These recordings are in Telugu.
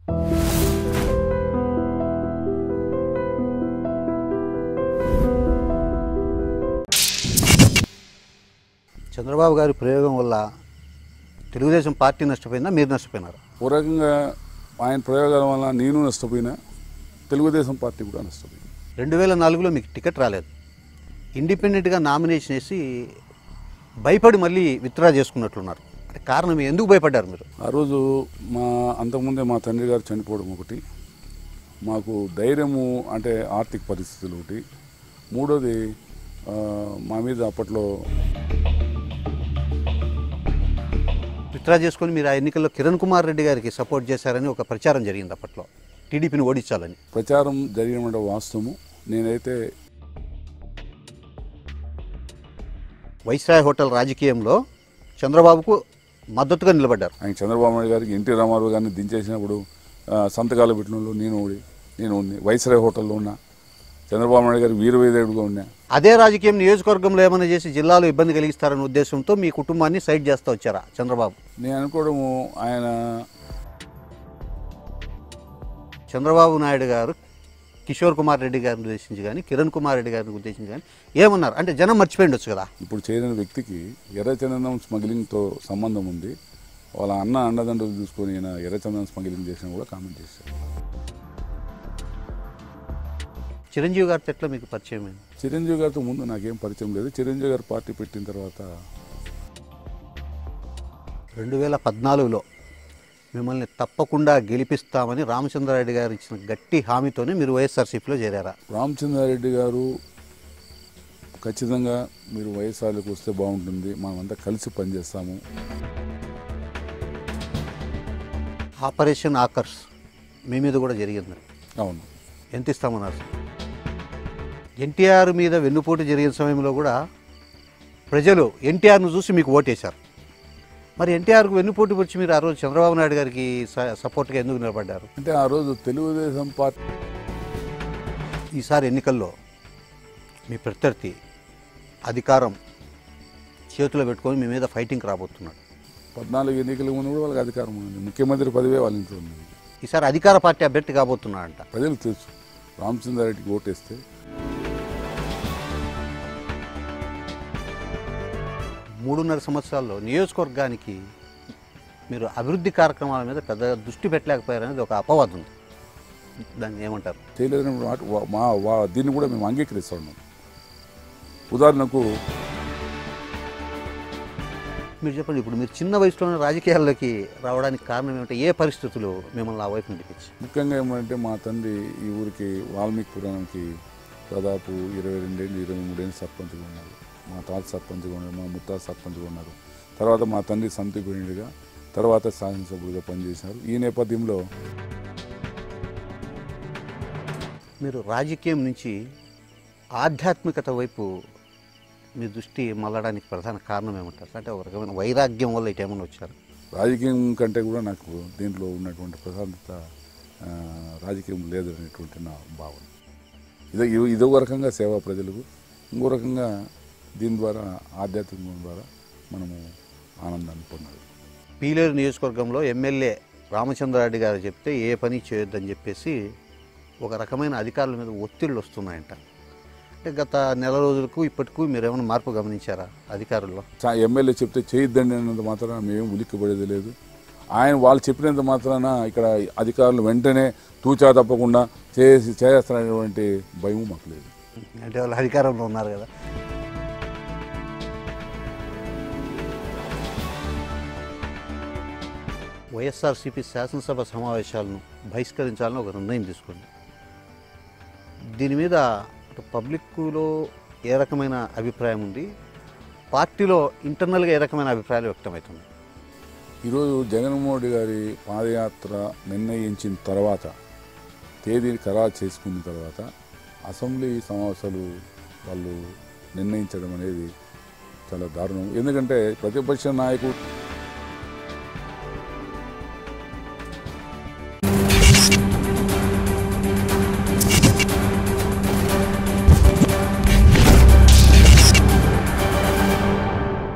చంద్రబాబు గారి ప్రయోగం వల్ల తెలుగుదేశం పార్టీ నష్టపోయిందా మీరు నష్టపోయినారు ఓ రకంగా ఆయన ప్రయోగాల వల్ల నేను నష్టపోయినా తెలుగుదేశం పార్టీ కూడా నష్టపోయింది రెండు వేల నాలుగులో మీకు టికెట్ రాలేదు ఇండిపెండెంట్గా నామినేషన్ వేసి భయపడి మళ్ళీ విత్డ్రా చేసుకున్నట్లున్నారు అంటే కారణం ఎందుకు భయపడ్డారు మీరు ఆ రోజు మా అంతకుముందే మా తండ్రి గారు చనిపోవడం ఒకటి మాకు ధైర్యము అంటే ఆర్థిక పరిస్థితులు ఒకటి మూడోది ఆ, మా మీద అప్పట్లో విత్డ్రా చేసుకొని మీరు ఆ ఎన్నికల్లో కిరణ్ కుమార్ రెడ్డి గారికి సపోర్ట్ చేశారని ఒక ప్రచారం జరిగింది అప్పట్లో టీడీపీని ఓడించాలని ప్రచారం జరిగిన వాస్తవము నేనైతే వైస్రాయ్ హోటల్ రాజకీయంలో చంద్రబాబుకు మద్దతుగా నిలబడ్డారు ఆయన చంద్రబాబు నాయుడు గారికి ఎన్టీ రామారావు గారిని దించేసినప్పుడు ఆ, సంతకాలు పెట్టినప్పుడు నేను ఓడి నేను ఉంది వైస్రాయ్ హోటల్లో ఉన్నా చంద్రబాబు నాయుడు గారికి వీరవేదేవుడుగా ఉన్నా అదే రాజకీయం నియోజకవర్గంలో ఏమైనా చేసి జిల్లాలో ఇబ్బంది కలిగిస్తారనే ఉద్దేశంతో మీ కుటుంబాన్ని సైడ్ చేస్తూ వచ్చారా చంద్రబాబు నేను అనుకోవడము ఆయన చంద్రబాబు నాయుడు గారు కిషోర్ కుమార్ రెడ్డి గారిని ఉద్దేశించి కానీ కిరణ్ కుమార్ రెడ్డి గారిని ఉద్దేశించి కానీ ఏమన్నారు అంటే జనం మర్చిపోయిండొచ్చు కదా ఇప్పుడు చేరిన వ్యక్తికి ఎర్రచందనం స్మగ్లింగ్తో సంబంధం ఉంది వాళ్ళ అన్న అండదండలు చూసుకొని ఈయన ఎర్రచందనం స్మగ్లింగ్ చేసిన కూడా కామెంట్ చేశారు చిరంజీవి గారితో ఎట్లా మీకు పరిచయం అయింది చిరంజీవి గారితో ముందు నాకేం పరిచయం లేదు చిరంజీవి గారు పార్టీ పెట్టిన తర్వాత రెండు వేల పద్నాలుగులో మిమ్మల్ని తప్పకుండా గెలిపిస్తామని రామచంద్రారెడ్డి గారు ఇచ్చిన గట్టి హామీతోనే మీరు వైఎస్ఆర్సీపీలో చేరారా రామచంద్రారెడ్డి గారు ఖచ్చితంగా మీరు వైఎస్ఆర్లకు వస్తే బాగుంటుంది మనమంతా కలిసి పనిచేస్తాము ఆపరేషన్ ఆకర్స్ మీ మీద కూడా జరిగింది అవును ఎంత ఇస్తామన్నారు ఎన్టీఆర్ మీద వెన్నుపోటు జరిగిన సమయంలో కూడా ప్రజలు ఎన్టీఆర్ను చూసి మీకు ఓటేశారు మరి ఎన్టీఆర్కు వెన్నుపోటు వచ్చి మీరు ఆ రోజు చంద్రబాబు నాయుడు గారికి స- సపోర్ట్గా ఎందుకు నిలబడ్డారు అంటే ఆ రోజు తెలుగుదేశం పార్టీ ఈసారి ఎన్నికల్లో మీ ప్రత్యర్థి అధికారం చేతిలో పెట్టుకొని మీ మీద ఫైటింగ్ రాబోతున్నాడు పద్నాలుగు ఎన్నికల ముందు కూడా వాళ్ళకి అధికారం ఉంది ముఖ్యమంత్రి పదవే వాళ్ళ ఇంట్లో ఉంది ఈసారి అధికార పార్టీ అభ్యర్థి కాబోతున్నాడంట ప్రజలు తెలుసు రామచంద్రారెడ్డికి ఓటేస్తే మూడున్నర సంవత్సరాల్లో నియోజకవర్గానికి మీరు అభివృద్ధి కార్యక్రమాల మీద పెద్ద దృష్టి పెట్టలేకపోయారనేది ఒక అపవాదం ఉంది దాన్ని ఏమంటారు చేయలేదని మాట వా- మా వా- దీన్ని కూడా మేము అంగీకరిస్తూ ఉన్నాం ఉదాహరణకు మీరు చెప్పండి ఇప్పుడు మీరు చిన్న వయసులోనే రాజకీయాల్లోకి రావడానికి కారణం ఏమిటి ఏ పరిస్థితులు మిమ్మల్ని ఆ వైపు నడిపించి ముఖ్యంగా ఏమంటే మా తండ్రి ఈ ఊరికి వాల్మీకి పురాణంకి దాదాపు ఇరవై రెండేళ్ళు ఇరవై మూడేళ్ళు సర్పంచ్గా ఉన్నారు మా తాత సర్పంచ్గా ఉన్నారు మా ముత్తాత సర్పంచ్గా ఉన్నారు తర్వాత మా తండ్రి సంతకుడిగా తర్వాత శాసనసభ్యుడిగా పనిచేశారు ఈ నేపథ్యంలో మీరు రాజకీయం నుంచి ఆధ్యాత్మికత వైపు మీ దృష్టి మళ్ళడానికి ప్రధాన కారణం ఏమంటారు అంటే ఒక రకమైన వైరాగ్యం వల్ల ఇటు ఏమైనా వచ్చారు రాజకీయం కంటే కూడా నాకు దీంట్లో ఉన్నటువంటి ప్రశాంతత ఆ, రాజకీయం లేదు అనేటువంటి నా భావన ఇదో ఇదో- ఇదో రకంగా సేవ ప్రజలకు ఇంకో రకంగా దీని ద్వారా ఆధ్యాత్మికం ద్వారా మనము ఆనందాన్ని పొందాలి పీలేరు నియోజకవర్గంలో ఎమ్మెల్యే రామచంద్రారెడ్డి గారు చెప్తే ఏ పని చేయొద్దని చెప్పేసి ఒక రకమైన అధికారుల మీద ఒత్తిళ్ళు వస్తున్నాయంట అంటే గత నెల రోజులకు ఇప్పటికూ మీరు ఏమైనా మార్పు గమనించారా అధికారుల్లో చా- ఎమ్మెల్యే చెప్తే చేయొద్దండి అన్నంత మాత్రాన మేము ఉలిక్కిపడేది లేదు ఆయన వాళ్ళు చెప్పినంత మాత్రాన ఇక్కడ అధికారులు వెంటనే తూచా తప్పకుండా చేసి చేస్తారనేటువంటి భయం మాకు లేదు అంటే వాళ్ళు అధికారంలో ఉన్నారు కదా వైఎస్ఆర్సీపీ శాసనసభ సమావేశాలను బహిష్కరించాలని ఒక నిర్ణయం తీసుకుంది దీని మీద అటు పబ్లిక్లో ఏ రకమైన అభిప్రాయం ఉంది పార్టీలో ఇంటర్నల్గా ఏ రకమైన అభిప్రాయాలు వ్యక్తమవుతుంది ఈరోజు జగన్మోహన్ రెడ్డి గారి పాదయాత్ర నిర్ణయించిన తర్వాత తేదీని ఖరారు చేసుకున్న తర్వాత అసెంబ్లీ సమావేశాలు వాళ్ళు నిర్ణయించడం అనేది చాలా దారుణం ఎందుకంటే ప్రతిపక్ష నాయకుడు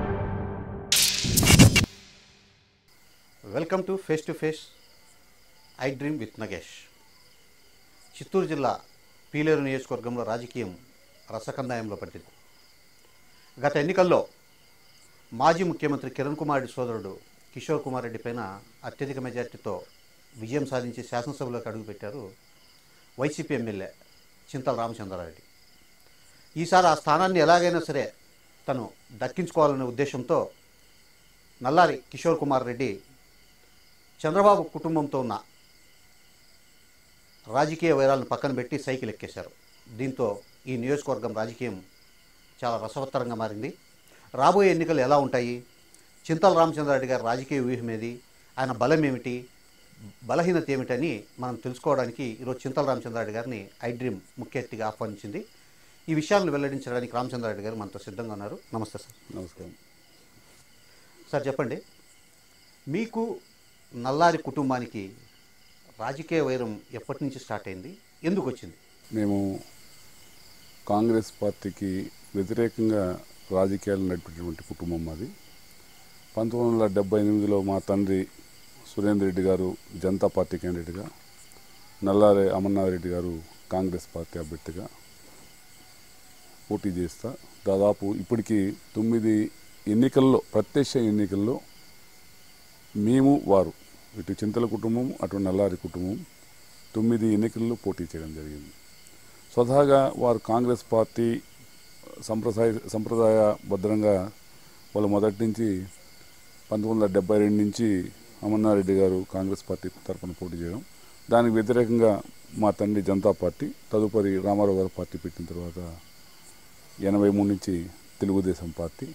welcome to face to face I dream with Nagesh Chittoor జిల్లా పీలేరు నియోజకవర్గంలో రాజకీయం రసకందాయంలో పట్టింది గత ఎన్నికల్లో మాజీ ముఖ్యమంత్రి కిరణ్ కుమార్ రెడ్డి సోదరుడు కిషోర్ కుమార్ రెడ్డి పైన అత్యధిక మెజార్టీతో విజయం సాధించి శాసనసభలోకి అడుగుపెట్టారు వైసీపీ ఎమ్మెల్యే చింతల రామచంద్రారెడ్డి ఈసారి ఆ స్థానాన్ని ఎలాగైనా సరే తను దక్కించుకోవాలనే ఉద్దేశంతో నల్లారి కిషోర్ కుమార్ రెడ్డి చంద్రబాబు కుటుంబంతో ఉన్న రాజకీయ వైరాలను పక్కన పెట్టి సైకిల్ ఎక్కేశారు దీంతో ఈ నియోజకవర్గం రాజకీయం చాలా రసవత్తరంగా మారింది రాబోయే ఎన్నికలు ఎలా ఉంటాయి చింతల రామచంద్రారెడ్డి గారి రాజకీయ వ్యూహం ఏది ఆయన బలం ఏమిటి బలహీనత ఏమిటని మనం తెలుసుకోవడానికి ఈరోజు చింతల రామచంద్రారెడ్డి గారిని ఐ డ్రీమ్ ముఖ్య అతిథిగా ఆహ్వానించింది ఈ విషయాలను వెల్లడించడానికి రామచంద్రారెడ్డి గారు మనతో సిద్ధంగా ఉన్నారు నమస్తే సార్ నమస్కారం సార్ చెప్పండి మీకు నల్లారి కుటుంబానికి రాజకీయ వైరం ఎప్పటి నుంచి స్టార్ట్ అయింది ఎందుకు వచ్చింది మేము కాంగ్రెస్ పార్టీకి వ్యతిరేకంగా రాజకీయాలు నడిపేటువంటి కుటుంబం మాది పంతొమ్మిది వందల డెబ్బై ఎనిమిదిలో మా తండ్రి సురేందర్ రెడ్డి గారు జనతా పార్టీ క్యాండిడేట్గా నల్లారి అమర్నాథ్ రెడ్డి గారు కాంగ్రెస్ పార్టీ అభ్యర్థిగా పోటీ చేస్తా దాదాపు ఇప్పటికీ తొమ్మిది ఎన్నికల్లో ప్రత్యక్ష ఎన్నికల్లో మేము వారు ఇటు చింతల కుటుంబం అటు నల్లారి కుటుంబం తొమ్మిది ఎన్నికల్లో పోటీ చేయడం జరిగింది స్వతహాగా వారు కాంగ్రెస్ పార్టీ సంప్రదాయ సంప్రదాయబద్ధంగా వాళ్ళు మొదటి నుంచి పంతొమ్మిది వందల డెబ్బై రెండు నుంచి అమర్నారెడ్డి గారు కాంగ్రెస్ పార్టీ తరఫున పోటీ చేయడం దానికి వ్యతిరేకంగా మా తండ్రి జనతా పార్టీ తదుపరి రామారావు గారు పార్టీ పెట్టిన తర్వాత ఎనభై మూడు నుంచి తెలుగుదేశం పార్టీ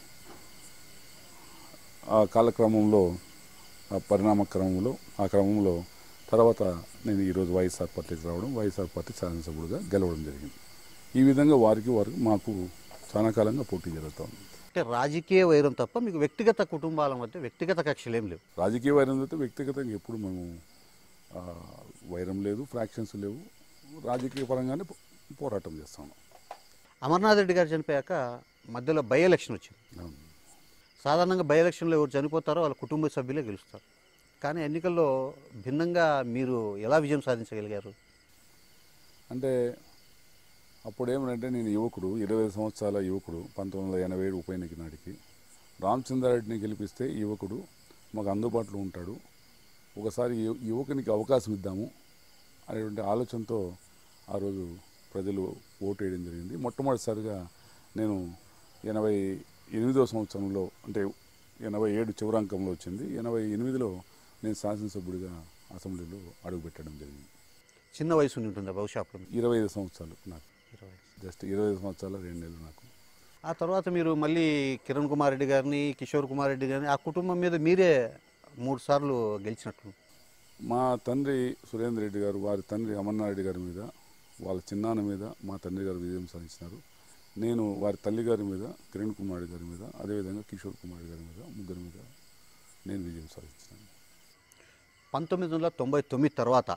ఆ కాలక్రమంలో ఆ పరిణామ క్రమంలో ఆ క్రమంలో తర్వాత నేను ఈరోజు వైఎస్ఆర్ పార్టీకి రావడం వైఎస్ఆర్ పార్టీ శాసనసభ్యుడిగా గెలవడం జరిగింది ఈ విధంగా వారికి వారికి మాకు చాలా కాలంగా పోటీ జరుగుతుంది అంటే రాజకీయ వైరం తప్ప మీకు వ్యక్తిగత కుటుంబాల మధ్య వ్యక్తిగత కక్షలు ఏం లేవు రాజకీయ వైరం అయితే వ్యక్తిగతంగా ఎప్పుడు మేము ఆ, వైరం లేదు ఫ్రాక్షన్స్ లేవు రాజకీయ పరంగానే పో- పోరాటం చేస్తాము అమర్నాథ్ రెడ్డి గారు చనిపోయాక మధ్యలో బై ఎలక్షన్ వచ్చింది అవును. సాధారణంగా బై ఎలక్షన్లో ఎవరు చనిపోతారో వాళ్ళ కుటుంబ సభ్యులే గెలుస్తారు కానీ ఎన్నికల్లో భిన్నంగా మీరు ఎలా విజయం సాధించగలిగారు అంటే అప్పుడు ఏమంటే నేను యువకుడు ఇరవై ఐదు సంవత్సరాల యువకుడు పంతొమ్మిది వందల ఎనభై ఏడు ఉప ఎన్నిక నాటికి రామచంద్రారెడ్డిని గెలిపిస్తే ఈ యువకుడు మాకు అందుబాటులో ఉంటాడు ఒకసారి యు- యువకునికి అవకాశం ఇద్దాము అనేటువంటి ఆలోచనతో ఆ రోజు ప్రజలు ఓటు వేయడం జరిగింది మొట్టమొదటిసారిగా నేను ఎనభై ఎనిమిదవ సంవత్సరంలో అంటే ఎనభై ఏడు చివరాంకంలో వచ్చింది ఎనభై ఎనిమిదిలో నేను శాసనసభ్యుడిగా అసెంబ్లీలో అడుగుపెట్టడం జరిగింది చిన్న వయసు ఉండి ఉంటుంది బహుశా అప్పుడు మీకు. ఇరవై ఐదు సంవత్సరాలు నాకు ఇరవై. జస్ట్ ఇరవై ఐదు సంవత్సరాల రెండు నెలలు నాకు ఆ తర్వాత మీరు మళ్ళీ కిరణ్ కుమార్ రెడ్డి గారిని కిషోర్ కుమార్ రెడ్డి గారిని ఆ కుటుంబం మీద మీరే మూడు సార్లు గెలిచినట్లు మా తండ్రి సురేందర్ రెడ్డి గారు వారి తండ్రి అమర్నాథ్ రెడ్డి గారి మీద వాళ్ళ చిన్నాన్న మీద మా తండ్రి గారు విజయం సాధించినారు నేను వారి తల్లి గారి మీద కిరణ్ కుమార్ రెడ్డి గారి మీద అదేవిధంగా కిషోర్ కుమార్ రెడ్డి గారి మీద ముగ్గురి మీద నేను విజయం సాధించినాను పంతొమ్మిది వందల తొంభై తొమ్మిది తర్వాత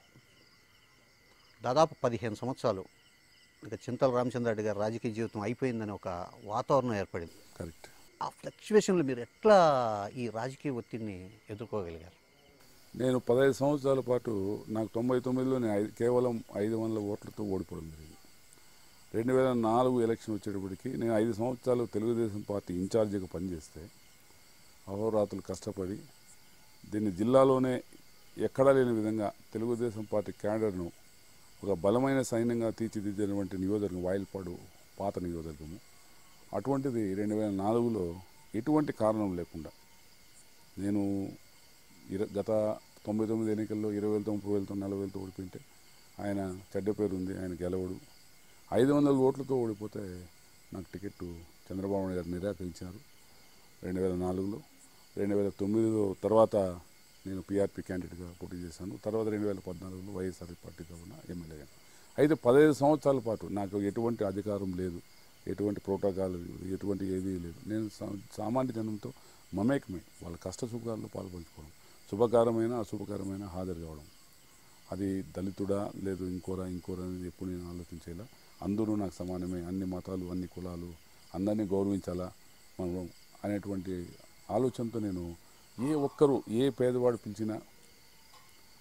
దాదాపు పదిహేను సంవత్సరాలు ఇక చింతల రామచంద్రారెడ్డి గారి రాజకీయ జీవితం అయిపోయిందని ఒక వాతావరణం ఏర్పడింది కరెక్ట్ ఆ ఫ్లక్చువేషన్లో మీరు ఎట్లా ఈ రాజకీయ ఒత్తిడిని ఎదుర్కోగలిగారు నేను పదహైదు సంవత్సరాల పాటు నాకు తొంభై తొమ్మిదిలో నేను ఐదు కేవలం ఐదు వందల ఓట్లతో ఓడిపోవడం జరిగింది రెండు వేల నాలుగు ఎలక్షన్ వచ్చేటప్పటికి నేను ఐదు సంవత్సరాలు తెలుగుదేశం పార్టీ ఇన్ఛార్జిగా పనిచేస్తే అహోరాత్రులు కష్టపడి దీన్ని జిల్లాలోనే ఎక్కడా లేని విధంగా తెలుగుదేశం పార్టీ క్యాడర్ను ఒక బలమైన సైన్యంగా తీర్చిదిద్దినటువంటి నియోజకవర్గం వాయిల్పాడు పాత నియోజకవర్గము అటువంటిది రెండు వేల నాలుగులో ఎటువంటి కారణం లేకుండా నేను ఇర గత తొంభై తొమ్మిది ఎన్నికల్లో ఇరవై వేలతో ముప్పై వేలతో నలభై వేలతో ఓడిపోయింటే ఆయన చెడ్డ పేరు ఉంది ఆయన గెలవడు ఐదు వందల ఓట్లతో ఓడిపోతే నాకు టికెట్ చంద్రబాబు నాయుడు గారు నిరాకరించారు రెండు వేల నాలుగులో రెండు వేల తొమ్మిదిలో తర్వాత నేను పీఆర్పీ క్యాండిడేట్గా పోటీ చేశాను తర్వాత రెండు వేల పద్నాలుగులో వైఎస్ఆర్ పార్టీ తరఫున ఎమ్మెల్యేగా అయితే పదహైదు సంవత్సరాల పాటు నాకు ఎటువంటి అధికారం లేదు ఎటువంటి ప్రోటోకాల్ లేదు ఎటువంటి ఏదీ లేదు నేను సా- సామాన్య జనంతో మమేకమే వాళ్ళ కష్ట సుఖాల్లో పాల్పంచుకోవడం శుభకరమైన అశుభకరమైన హాజరు కావడం అది దళితుడా లేదు ఇంకోరా ఇంకోరా అనేది ఎప్పుడు నేను ఆలోచించేలా అందరూ నాకు సమానమే అన్ని మతాలు అన్ని కులాలు అందరినీ గౌరవించాలా మనం అనేటువంటి ఆలోచనతో నేను ఏ ఒక్కరు ఏ పేదవాడు పిలిచినా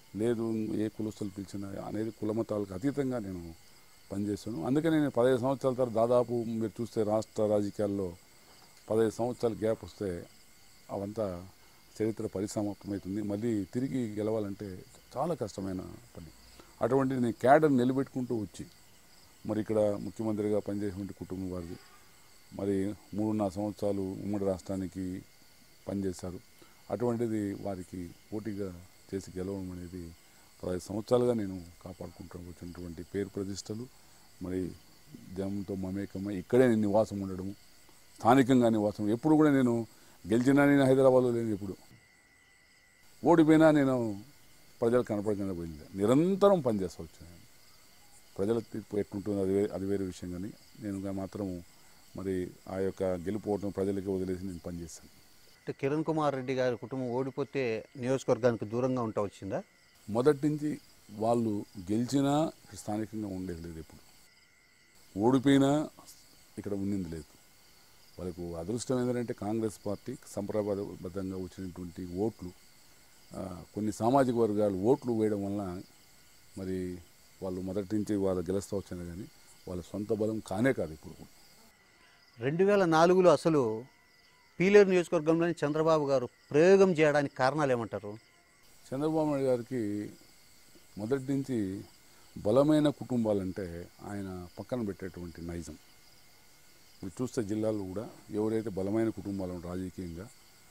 లేదు ఏ కులస్తులు పిలిచినా అనేది కులమతాలకు అతీతంగా నేను పనిచేస్తాను అందుకని నేను పదహైదు సంవత్సరాల తర్వాత దాదాపు మీరు చూస్తే రాష్ట్ర రాజకీయాల్లో పదహైదు సంవత్సరాల గ్యాప్ వస్తే అవంతా చరిత్ర పరిసమాప్తమవుతుంది మళ్ళీ తిరిగి గెలవాలంటే చాలా కష్టమైన పని అటువంటిది నేను క్యాడర్ నిలబెట్టుకుంటూ వచ్చి మరి ఇక్కడ ముఖ్యమంత్రిగా పనిచేసినటువంటి కుటుంబం వారిది మరి మూడున్నర సంవత్సరాలు ఉమ్మడి రాష్ట్రానికి పనిచేశారు అటువంటిది వారికి పోటీగా చేసి గెలవడం అనేది పదహైదు సంవత్సరాలుగా నేను కాపాడుకుంటూ వచ్చినటువంటి పేరు ప్రతిష్టలు మరి జనంతో మమేకమై ఇక్కడే నేను నివాసం ఉండడము స్థానికంగా నివాసం ఎప్పుడు కూడా నేను గెలిచినా నేను హైదరాబాద్లో లేను ఎప్పుడు ఓడిపోయినా నేను ప్రజలకు కనపడకుండా పోయింది నిరంతరం పనిచేస్తూ వచ్చాను ప్రజల తీర్పు ఎట్లుంటుందో అది వే- అది వేరే విషయం కానీ నేను గా మాత్రం మరి ఆ యొక్క గెలుపోవటం ప్రజలకి వదిలేసి నేను పనిచేస్తాను అంటే కిరణ్ కుమార్ రెడ్డి గారి కుటుంబం ఓడిపోతే నియోజకవర్గానికి దూరంగా ఉంటా వచ్చిందా మొదటి నుంచి వాళ్ళు గెలిచినా ఇక్కడ స్థానికంగా ఉండేది లేదు ఎప్పుడు ఓడిపోయినా ఇక్కడ ఉండింది లేదు వాళ్ళకు అదృష్టం ఏంటంటే కాంగ్రెస్ పార్టీ సంప్రదాయబద్ధంగా వచ్చినటువంటి ఓట్లు ఆ, కొన్ని సామాజిక వర్గాలు ఓట్లు వేయడం వలన మరి వాళ్ళు మొదటి నుంచి వాళ్ళు గెలుస్తూ వచ్చారు కానీ వాళ్ళ సొంత బలం కానే కాదు ఇప్పుడు రెండు వేల నాలుగులో అసలు పీలేరు నియోజకవర్గంలోని చంద్రబాబు గారు ప్రయోగం చేయడానికి కారణాలు ఏమంటారు చంద్రబాబు నాయుడు గారికి మొదటి నుంచి బలమైన కుటుంబాలంటే ఆయన పక్కన పెట్టేటువంటి నైజం మీరు చూస్తే జిల్లాలో కూడా ఎవరైతే బలమైన కుటుంబాలు ఉంటారో రాజకీయంగా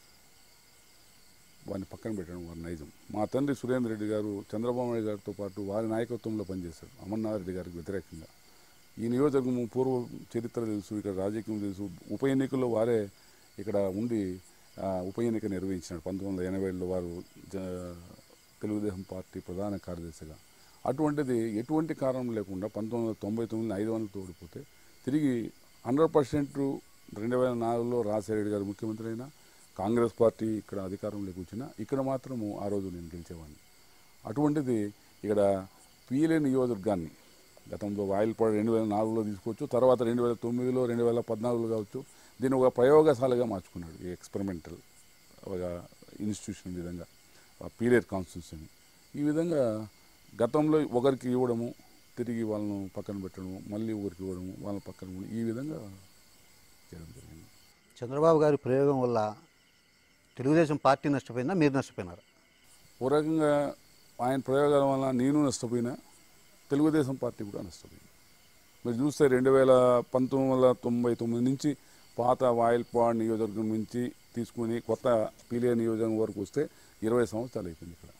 వారిని పక్కన పెట్టడం వారి నైజం మా తండ్రి సురేందర్ రెడ్డి గారు చంద్రబాబు నాయుడు గారితో పాటు వారి నాయకత్వంలో పనిచేశారు అమర్నాథ్ రెడ్డి గారికి వ్యతిరేకంగా ఈ నియోజకవర్గం పూర్వ చరిత్ర తెలుసు ఇక్కడ రాజకీయం తెలుసు ఉప ఎన్నికల్లో వారే ఇక్కడ ఉండి ఆ, ఉప ఎన్నిక నిర్వహించినారు పంతొమ్మిది వందల ఎనభైలో వారు జ- తెలుగుదేశం పార్టీ ప్రధాన కార్యదర్శిగా అటువంటిది ఎటువంటి కారణం లేకుండా పంతొమ్మిది వందల తొంభై తొమ్మిది ఐదు వందలతో ఓడిపోతే తిరిగి హండ్రెడ్ పర్సెంట్ రెండు వేల నాలుగులో రాజశేఖర గారు ముఖ్యమంత్రి అయినా కాంగ్రెస్ పార్టీ ఇక్కడ అధికారంలోకి వచ్చినా ఇక్కడ మాత్రము ఆ రోజు నేను గెలిచేవాడిని అటువంటిది ఇక్కడ పీలే నియోజకవర్గాన్ని గతంలో వాయిల్పాడు రెండు వేల నాలుగులో తీసుకోవచ్చు తర్వాత రెండు వేల తొమ్మిదిలో రెండు వేల పద్నాలుగులో కావచ్చు దీన్ని ఒక ప్రయోగశాలగా మార్చుకున్నాడు ఈ ఎక్స్పెరిమెంటల్ ఒక ఇన్స్టిట్యూషన్ విధంగా పీరియడ్ కాన్స్టిట్యూషన్ ఈ విధంగా గతంలో ఒకరికి ఇవ్వడము తిరిగి వాళ్ళను పక్కన పెట్టడము మళ్ళీ ఒకరికి ఇవ్వడము వాళ్ళని పక్కన ఇవ్వడం, ఈ విధంగా చేయడం జరిగింది చంద్రబాబు గారి ప్రయోగం వల్ల తెలుగుదేశం పార్టీ నష్టపోయిందా మీరు నష్టపోయినారా ఓ రకంగా ఆయన ప్రయోగాల వల్ల నేను నష్టపోయినా తెలుగుదేశం పార్టీ కూడా నష్టపోయింది మీరు చూస్తే రెండు వేల పంతొమ్మిది వందల తొంభై తొమ్మిది నుంచి పాత వాయిల్పాడ్ నియోజకవర్గం నుంచి తీసుకుని కొత్త పీలియా నియోజకవర్గం వరకు వస్తే ఇరవై సంవత్సరాలు అయిపోయింది ఇక్కడ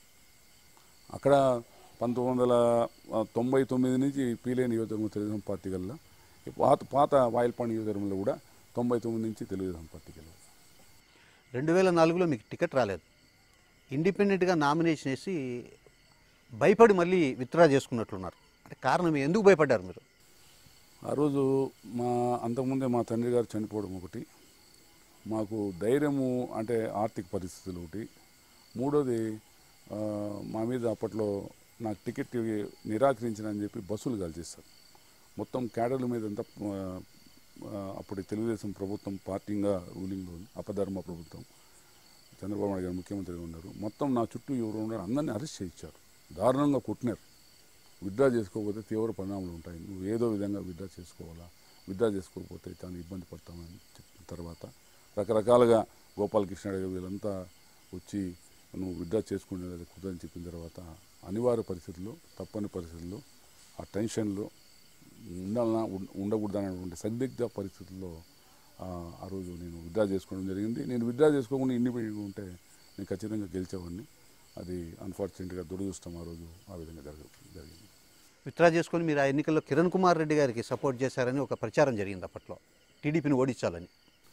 అక్కడ పంతొమ్మిది వందల తొంభై తొమ్మిది నుంచి పీలియా నియోజకవర్గం తెలుగుదేశం పార్టీ కల్లా ఈ పాత పాత వాయిల్పాడ్ నియోజకవర్గంలో కూడా తొంభై తొమ్మిది నుంచి తెలుగుదేశం పార్టీకి వెళ్ళారు రెండు వేల నాలుగులో మీకు టికెట్ రాలేదు ఇండిపెండెంట్గా నామినేషన్ వేసి భయపడి మళ్ళీ విత్డ్రా చేసుకున్నట్లున్నారు అంటే కారణం ఎందుకు భయపడ్డారు మీరు ఆ రోజు మా అంతకుముందే మా తండ్రి గారు చనిపోవడం ఒకటి మాకు ధైర్యము అంటే ఆర్థిక పరిస్థితులు ఒకటి మూడోది ఆ, మా మీద అప్పట్లో నాకు టికెట్ నిరాకరించినని చెప్పి బస్సులు కాల్చేస్తారు మొత్తం క్యాడర్ల మీద అంతా ఆ, ఆ, అప్పుడు తెలుగుదేశం ప్రభుత్వం పార్టీగా రూలింగ్లో ఉంది అపధర్మ ప్రభుత్వం చంద్రబాబు నాయుడు గారు ముఖ్యమంత్రిగా ఉన్నారు మొత్తం నా చుట్టూ ఎవరు ఉన్నారు అందరినీ అరెస్ట్ చేయించారు దారుణంగా కొట్టినారు విత్డ్రా చేసుకోకపోతే తీవ్ర పరిణామాలు ఉంటాయి నువ్వు ఏదో విధంగా విత్డ్రా చేసుకోవాలా విత్డ్రా చేసుకోకపోతే చాలా ఇబ్బంది పడతామని చెప్పిన తర్వాత రకరకాలుగా గోపాలకృష్ణ గారు వీళ్ళంతా వచ్చి నువ్వు విత్డ్రా చేసుకునేది కుదరని చెప్పిన తర్వాత అనివార్య పరిస్థితుల్లో తప్పని పరిస్థితుల్లో ఆ టెన్షన్లో ఉండాలన్నా ఉం- ఉండకూడదన్నటువంటి సందిగ్ధ పరిస్థితుల్లో ఆ, ఆ రోజు నేను విత్డ్రా చేసుకోవడం జరిగింది నేను విత్డ్రా చేసుకోకుండా ఇండిపెండెంట్గా ఉంటే నేను ఖచ్చితంగా గెలిచేవాడిని అది అన్ఫార్చునేట్గా దురదృష్టం ఆ రోజు ఆ విధంగా జరగ జరిగింది విత్డ్రా చేసుకొని మీరు ఆ ఎన్నికల్లో కిరణ్ కుమార్ రెడ్డి గారికి సపోర్ట్ చేశారని ఒక ప్రచారం జరిగింది అప్పట్లో టీడీపీని ఓడించాలని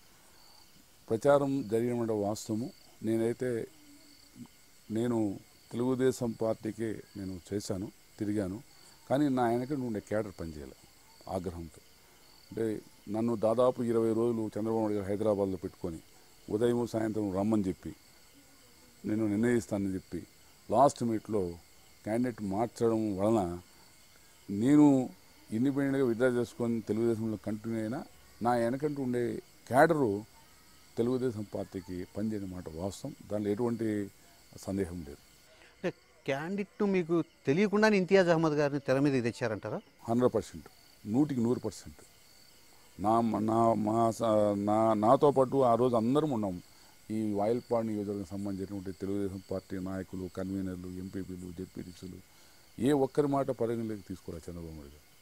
ప్రచారం జరిగిన వాస్తవము నేనైతే నేను తెలుగుదేశం పార్టీకి నేను చేశాను తిరిగాను కానీ నా వెనక ఉండే క్యాడర్ పనిచేయాలి ఆగ్రహంతో అంటే నన్ను దాదాపు ఇరవై రోజులు చంద్రబాబు నాయుడు గారు హైదరాబాద్లో పెట్టుకొని ఉదయం సాయంత్రం రమ్మని చెప్పి నేను నిర్ణయిస్తానని చెప్పి లాస్ట్ మీట్లో క్యాండిడేట్ మార్చడం వలన నేను ఇండిపెండెంట్గా విత్డ్రా చేసుకొని తెలుగుదేశంలో కంటిన్యూ అయినా నా వెనకంటూ ఉండే క్యాడరు తెలుగుదేశం పార్టీకి పనిచేయని మాట వాస్తవం దానిలో ఎటువంటి సందేహం లేదు అంటే క్యాండిడేట్ మీకు తెలియకుండానే ఇంతియాజ్ అహ్మద్ గారిని తెర మీద తెచ్చారంటారా హండ్రెడ్ పర్సెంట్ నూటికి నూరు పర్సెంట్ నా నా మా స- నా నాతో పాటు ఆ రోజు అందరం ఉన్నాం ఈ వాయిల్పాడ్ నియోజకవర్గం సంబంధించినటువంటి తెలుగుదేశం పార్టీ నాయకులు కన్వీనర్లు ఎంపీపీలు జెడ్పీటీసీలు ఏ ఒక్కరి మాట పరిగణలోకి తీసుకోరా చంద్రబాబు నాయుడు గారు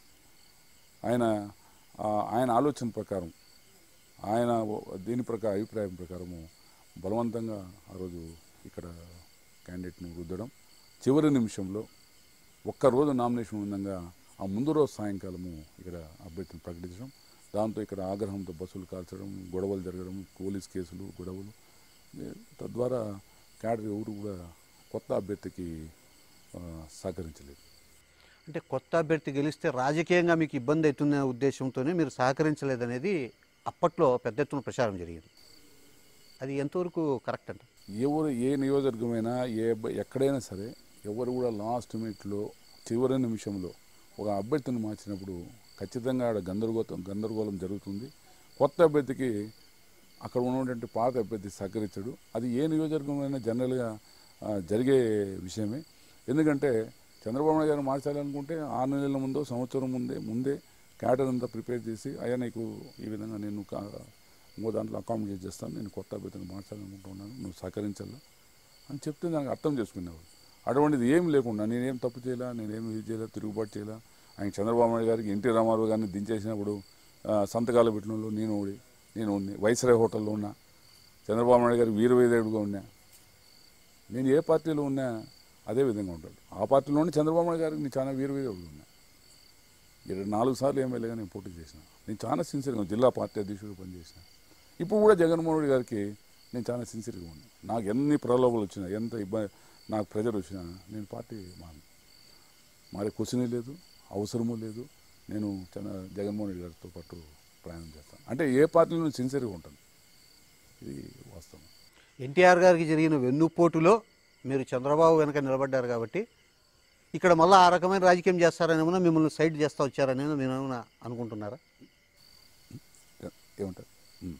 ఆయన ఆ, ఆయన ఆలోచన ప్రకారం ఆయన దీని ప్రకారం అభిప్రాయం ప్రకారము బలవంతంగా ఆ రోజు ఇక్కడ క్యాండిడేట్ను రుద్దడం చివరి నిమిషంలో ఒక్కరోజు నామినేషన్ ఉండగా ఆ ముందు రోజు సాయంకాలము ఇక్కడ అభ్యర్థిని ప్రకటించడం దాంతో ఇక్కడ ఆగ్రహంతో బస్సులు కాల్చడం గొడవలు జరగడం పోలీస్ కేసులు గొడవలు ఏ, తద్వారా క్యాడర్ ఎవరు కూడా కొత్త అభ్యర్థికి ఆ, సహకరించలేదు అంటే కొత్త అభ్యర్థి గెలిస్తే రాజకీయంగా మీకు ఇబ్బంది అవుతున్న ఉద్దేశంతోనే మీరు సహకరించలేదనేది అప్పట్లో పెద్ద ఎత్తున ప్రచారం జరిగింది అది ఎంతవరకు కరెక్ట్ అంట ఎవరు ఏ నియోజకవర్గమైనా ఏ బ- ఎక్కడైనా సరే ఎవరు కూడా లాస్ట్ మినిట్లో చివరి నిమిషంలో ఒక అభ్యర్థిని మార్చినప్పుడు ఖచ్చితంగా ఆడ గందరగోళం గందరగోళం జరుగుతుంది కొత్త అభ్యర్థికి అక్కడ ఉన్నటువంటి పాత అభ్యర్థి సహకరించడు అది ఏ నియోజకవర్గమైనా జనరల్గా ఆ, జరిగే విషయమే ఎందుకంటే చంద్రబాబు నాయుడు గారు మార్చాలనుకుంటే ఆరు నెలల ముందో సంవత్సరం ముందే ముందే క్యాడర్ అంతా ప్రిపేర్ చేసి అయ్యా నీకు ఈ విధంగా నేను కా- ఇంకో దాంట్లో అకామిడేట్ చేస్తాను నేను కొత్త అభ్యర్థిని మార్చాలనుకుంటున్నాను నువ్వు సహకరించాలా అని చెప్తే దానికి అర్థం చేసుకునేవాడు అటువంటిది ఏం లేకుండా నేనేం తప్పు చేయలే నేనేం ఇది చేయలే తిరుగుబాటు చేయలే ఆయన చంద్రబాబు నాయుడు గారికి ఎన్టీ రామారావు గారిని దించేసినప్పుడు ఆ, సంతకాలు పెట్టిన వాళ్ళు నేను ఓడి నేను ఉన్ని వైస్రాయ్ హోటల్లో ఉన్నా చంద్రబాబు నాయుడు గారికి వీరవేదేవుడుగా ఉన్నా నేను ఏ పార్టీలో ఉన్నా అదే విధంగా ఉంటాడు ఆ పార్టీలోనే చంద్రబాబు నాయుడు గారికి నేను చాలా వీరవేదేవుడుగా ఉన్నా ఇరవై నాలుగు సార్లు ఎమ్మెల్యేగా నేను పోటీ చేసిన నేను చాలా సిన్సియర్గా జిల్లా పార్టీ అధ్యక్షుడిగా పనిచేసిన ఇప్పుడు కూడా జగన్మోహన్ రెడ్డి గారికి నేను చాలా సిన్సియర్గా ఉన్నాను నాకు ఎన్ని ప్రలోభాలు వచ్చినా ఎంత ఇబ్బంది నాకు ప్రెజర్ వచ్చినా నేను పార్టీ మాను మారే క్వశ్చనే లేదు అవసరమూ లేదు నేను చాలా జగన్మోహన్ రెడ్డి గారితో పాటు ప్రయాణం చేస్తాను అంటే ఏ పార్టీలో సిన్సియర్గా ఉంటాను ఇది వాస్తవం ఎన్టీఆర్ గారికి జరిగిన వెన్నుపోటులో మీరు చంద్రబాబు వెనక నిలబడ్డారు కాబట్టి ఇక్కడ మళ్ళీ ఆ రకమైన రాజకీయం చేస్తారని ఏమన్నా మిమ్మల్ని సైడ్ చేస్తూ వచ్చారని మీరు ఏమైనా అనుకుంటున్నారా ఏ- ఏమంటారు ఉమ్.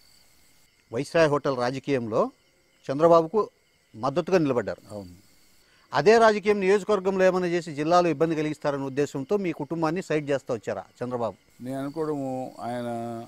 వైస్రాయ్ హోటల్ రాజకీయంలో చంద్రబాబుకు మద్దతుగా నిలబడ్డారు అవును అదే రాజకీయం నియోజకవర్గంలో ఏమైనా చేసి జిల్లాలో ఇబ్బంది కలిగిస్తారనే ఉద్దేశంతో మీ కుటుంబాన్ని సైడ్ చేస్తూ వచ్చారా చంద్రబాబు నేను అనుకోవడము ఆయన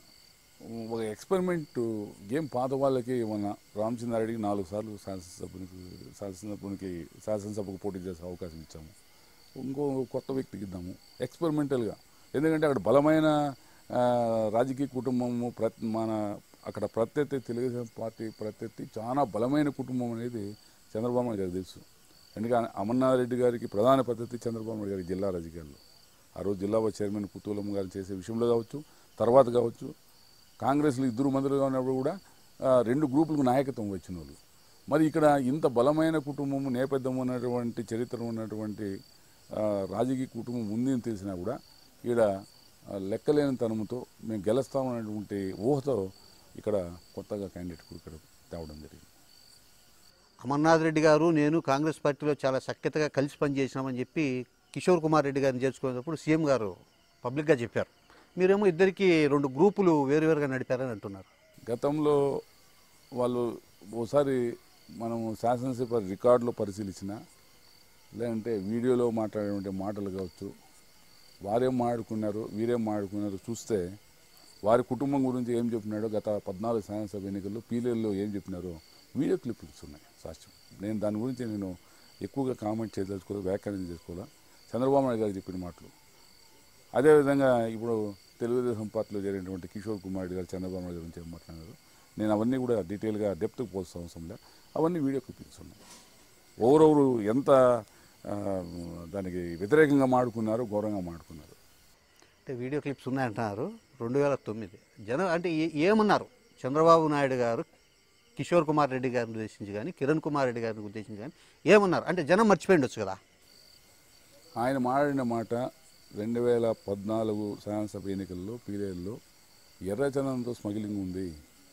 ఒక ఎక్స్పెరిమెంట్ గేమ్ పాత వాళ్ళకి ఏమన్నా రామచంద్రారెడ్డికి నాలుగు సార్లు శాసనసభ్యునికి శాసనసభ్యునికి శాసనసభకు పోటీ చేసే అవకాశం ఇచ్చాము ఇంకో కొత్త వ్యక్తికి ఇద్దాము ఎక్స్పెరిమెంటల్గా ఎందుకంటే అక్కడ బలమైన ఆ, రాజకీయ కుటుంబము ప్రత్ మన అక్కడ ప్రత్యర్థి తెలుగుదేశం పార్టీ ప్రత్యర్థి చాలా బలమైన కుటుంబం అనేది చంద్రబాబు నాయుడు గారికి తెలుసు ఎందుకంటే అమర్నాథ్ రెడ్డి గారికి ప్రధాన పద్ధతి చంద్రబాబు నాయుడు గారి జిల్లా రాజకీయాల్లో ఆ రోజు జిల్లా వైస్ చైర్మన్ కుతూలం గారు చేసే విషయంలో కావచ్చు తర్వాత కావచ్చు కాంగ్రెస్లో ఇద్దరు మంత్రులుగా ఉన్నప్పుడు కూడా ఆ, రెండు గ్రూపులకు నాయకత్వం వచ్చిన వాళ్ళు మరి ఇక్కడ ఇంత బలమైన కుటుంబం నేపథ్యం ఉన్నటువంటి చరిత్ర ఉన్నటువంటి ఆ, రాజకీయ కుటుంబం ఉందని తెలిసినా కూడా ఈడ ఆ, లెక్కలేని తనముతో మేము గెలుస్తామన్నటువంటి ఊహతో ఇక్కడ కొత్తగా క్యాండిడేట్ ఇక్కడ తేవడం జరిగింది అమర్నాథ్ రెడ్డి గారు నేను కాంగ్రెస్ పార్టీలో చాలా సఖ్యతగా కలిసి పనిచేసినామని చెప్పి కిషోర్ కుమార్ రెడ్డి గారిని చేర్చుకునేటప్పుడు సీఎం గారు పబ్లిక్గా చెప్పారు మీరేమో ఇద్దరికి రెండు గ్రూపులు వేరువేరుగా నడిపారని అంటున్నారు గతంలో వాళ్ళు ఓసారి మనము శాసనసభ రికార్డులో పరిశీలించిన లేదంటే వీడియోలో మాట్లాడే మాటలు కావచ్చు వారేం మాట్లాడుకున్నారు వీరేం మాట్లాడుకున్నారు చూస్తే వారి కుటుంబం గురించి ఏం చెప్పినాడో గత పద్నాలుగు శాసనసభ ఎన్నికల్లో పీలేల్లో ఏం చెప్పినారో వీడియో క్లిప్స్ ఉన్నాయి సాక్ష్యం నేను దాని గురించి నేను ఎక్కువగా కామెంట్ చేయదలుచుకోవాలి వ్యాఖ్యానం చేసుకోవాలా చంద్రబాబు నాయుడు గారు చెప్పిన మాటలు అదేవిధంగా ఇప్పుడు తెలుగుదేశం పార్టీలో జరిగినటువంటి కిషోర్ కుమార్ రెడ్డి గారు చంద్రబాబు నాయుడు గురించి ఏం మాట్లాడారు నేను అవన్నీ కూడా డీటెయిల్గా డెప్త్కి పోల్సిన అవసరం లేదు అవన్నీ వీడియో క్లిప్పింగ్స్ ఉన్నాయి ఓవరొవరు ఎంత ఆ, దానికి వ్యతిరేకంగా మాడుకున్నారు ఘోరంగా మాడుకున్నారు అంటే వీడియో క్లిప్స్ ఉన్నాయంటున్నారు రెండు వేల తొమ్మిది జనం అంటే ఏ- ఏమన్నారు చంద్రబాబు నాయుడు గారు కిషోర్ కుమార్ రెడ్డి గారిని ఉద్దేశించి కానీ కిరణ్ కుమార్ రెడ్డి గారిని ఉద్దేశించి కానీ ఏమన్నారు అంటే జనం మర్చిపోయిండొచ్చు కదా ఆయన మాడిన మాట రెండు వేల పద్నాలుగు శాసనసభ ఎన్నికల్లో పీరియడ్లో ఎర్రచందనంతో స్మగ్లింగ్ ఉంది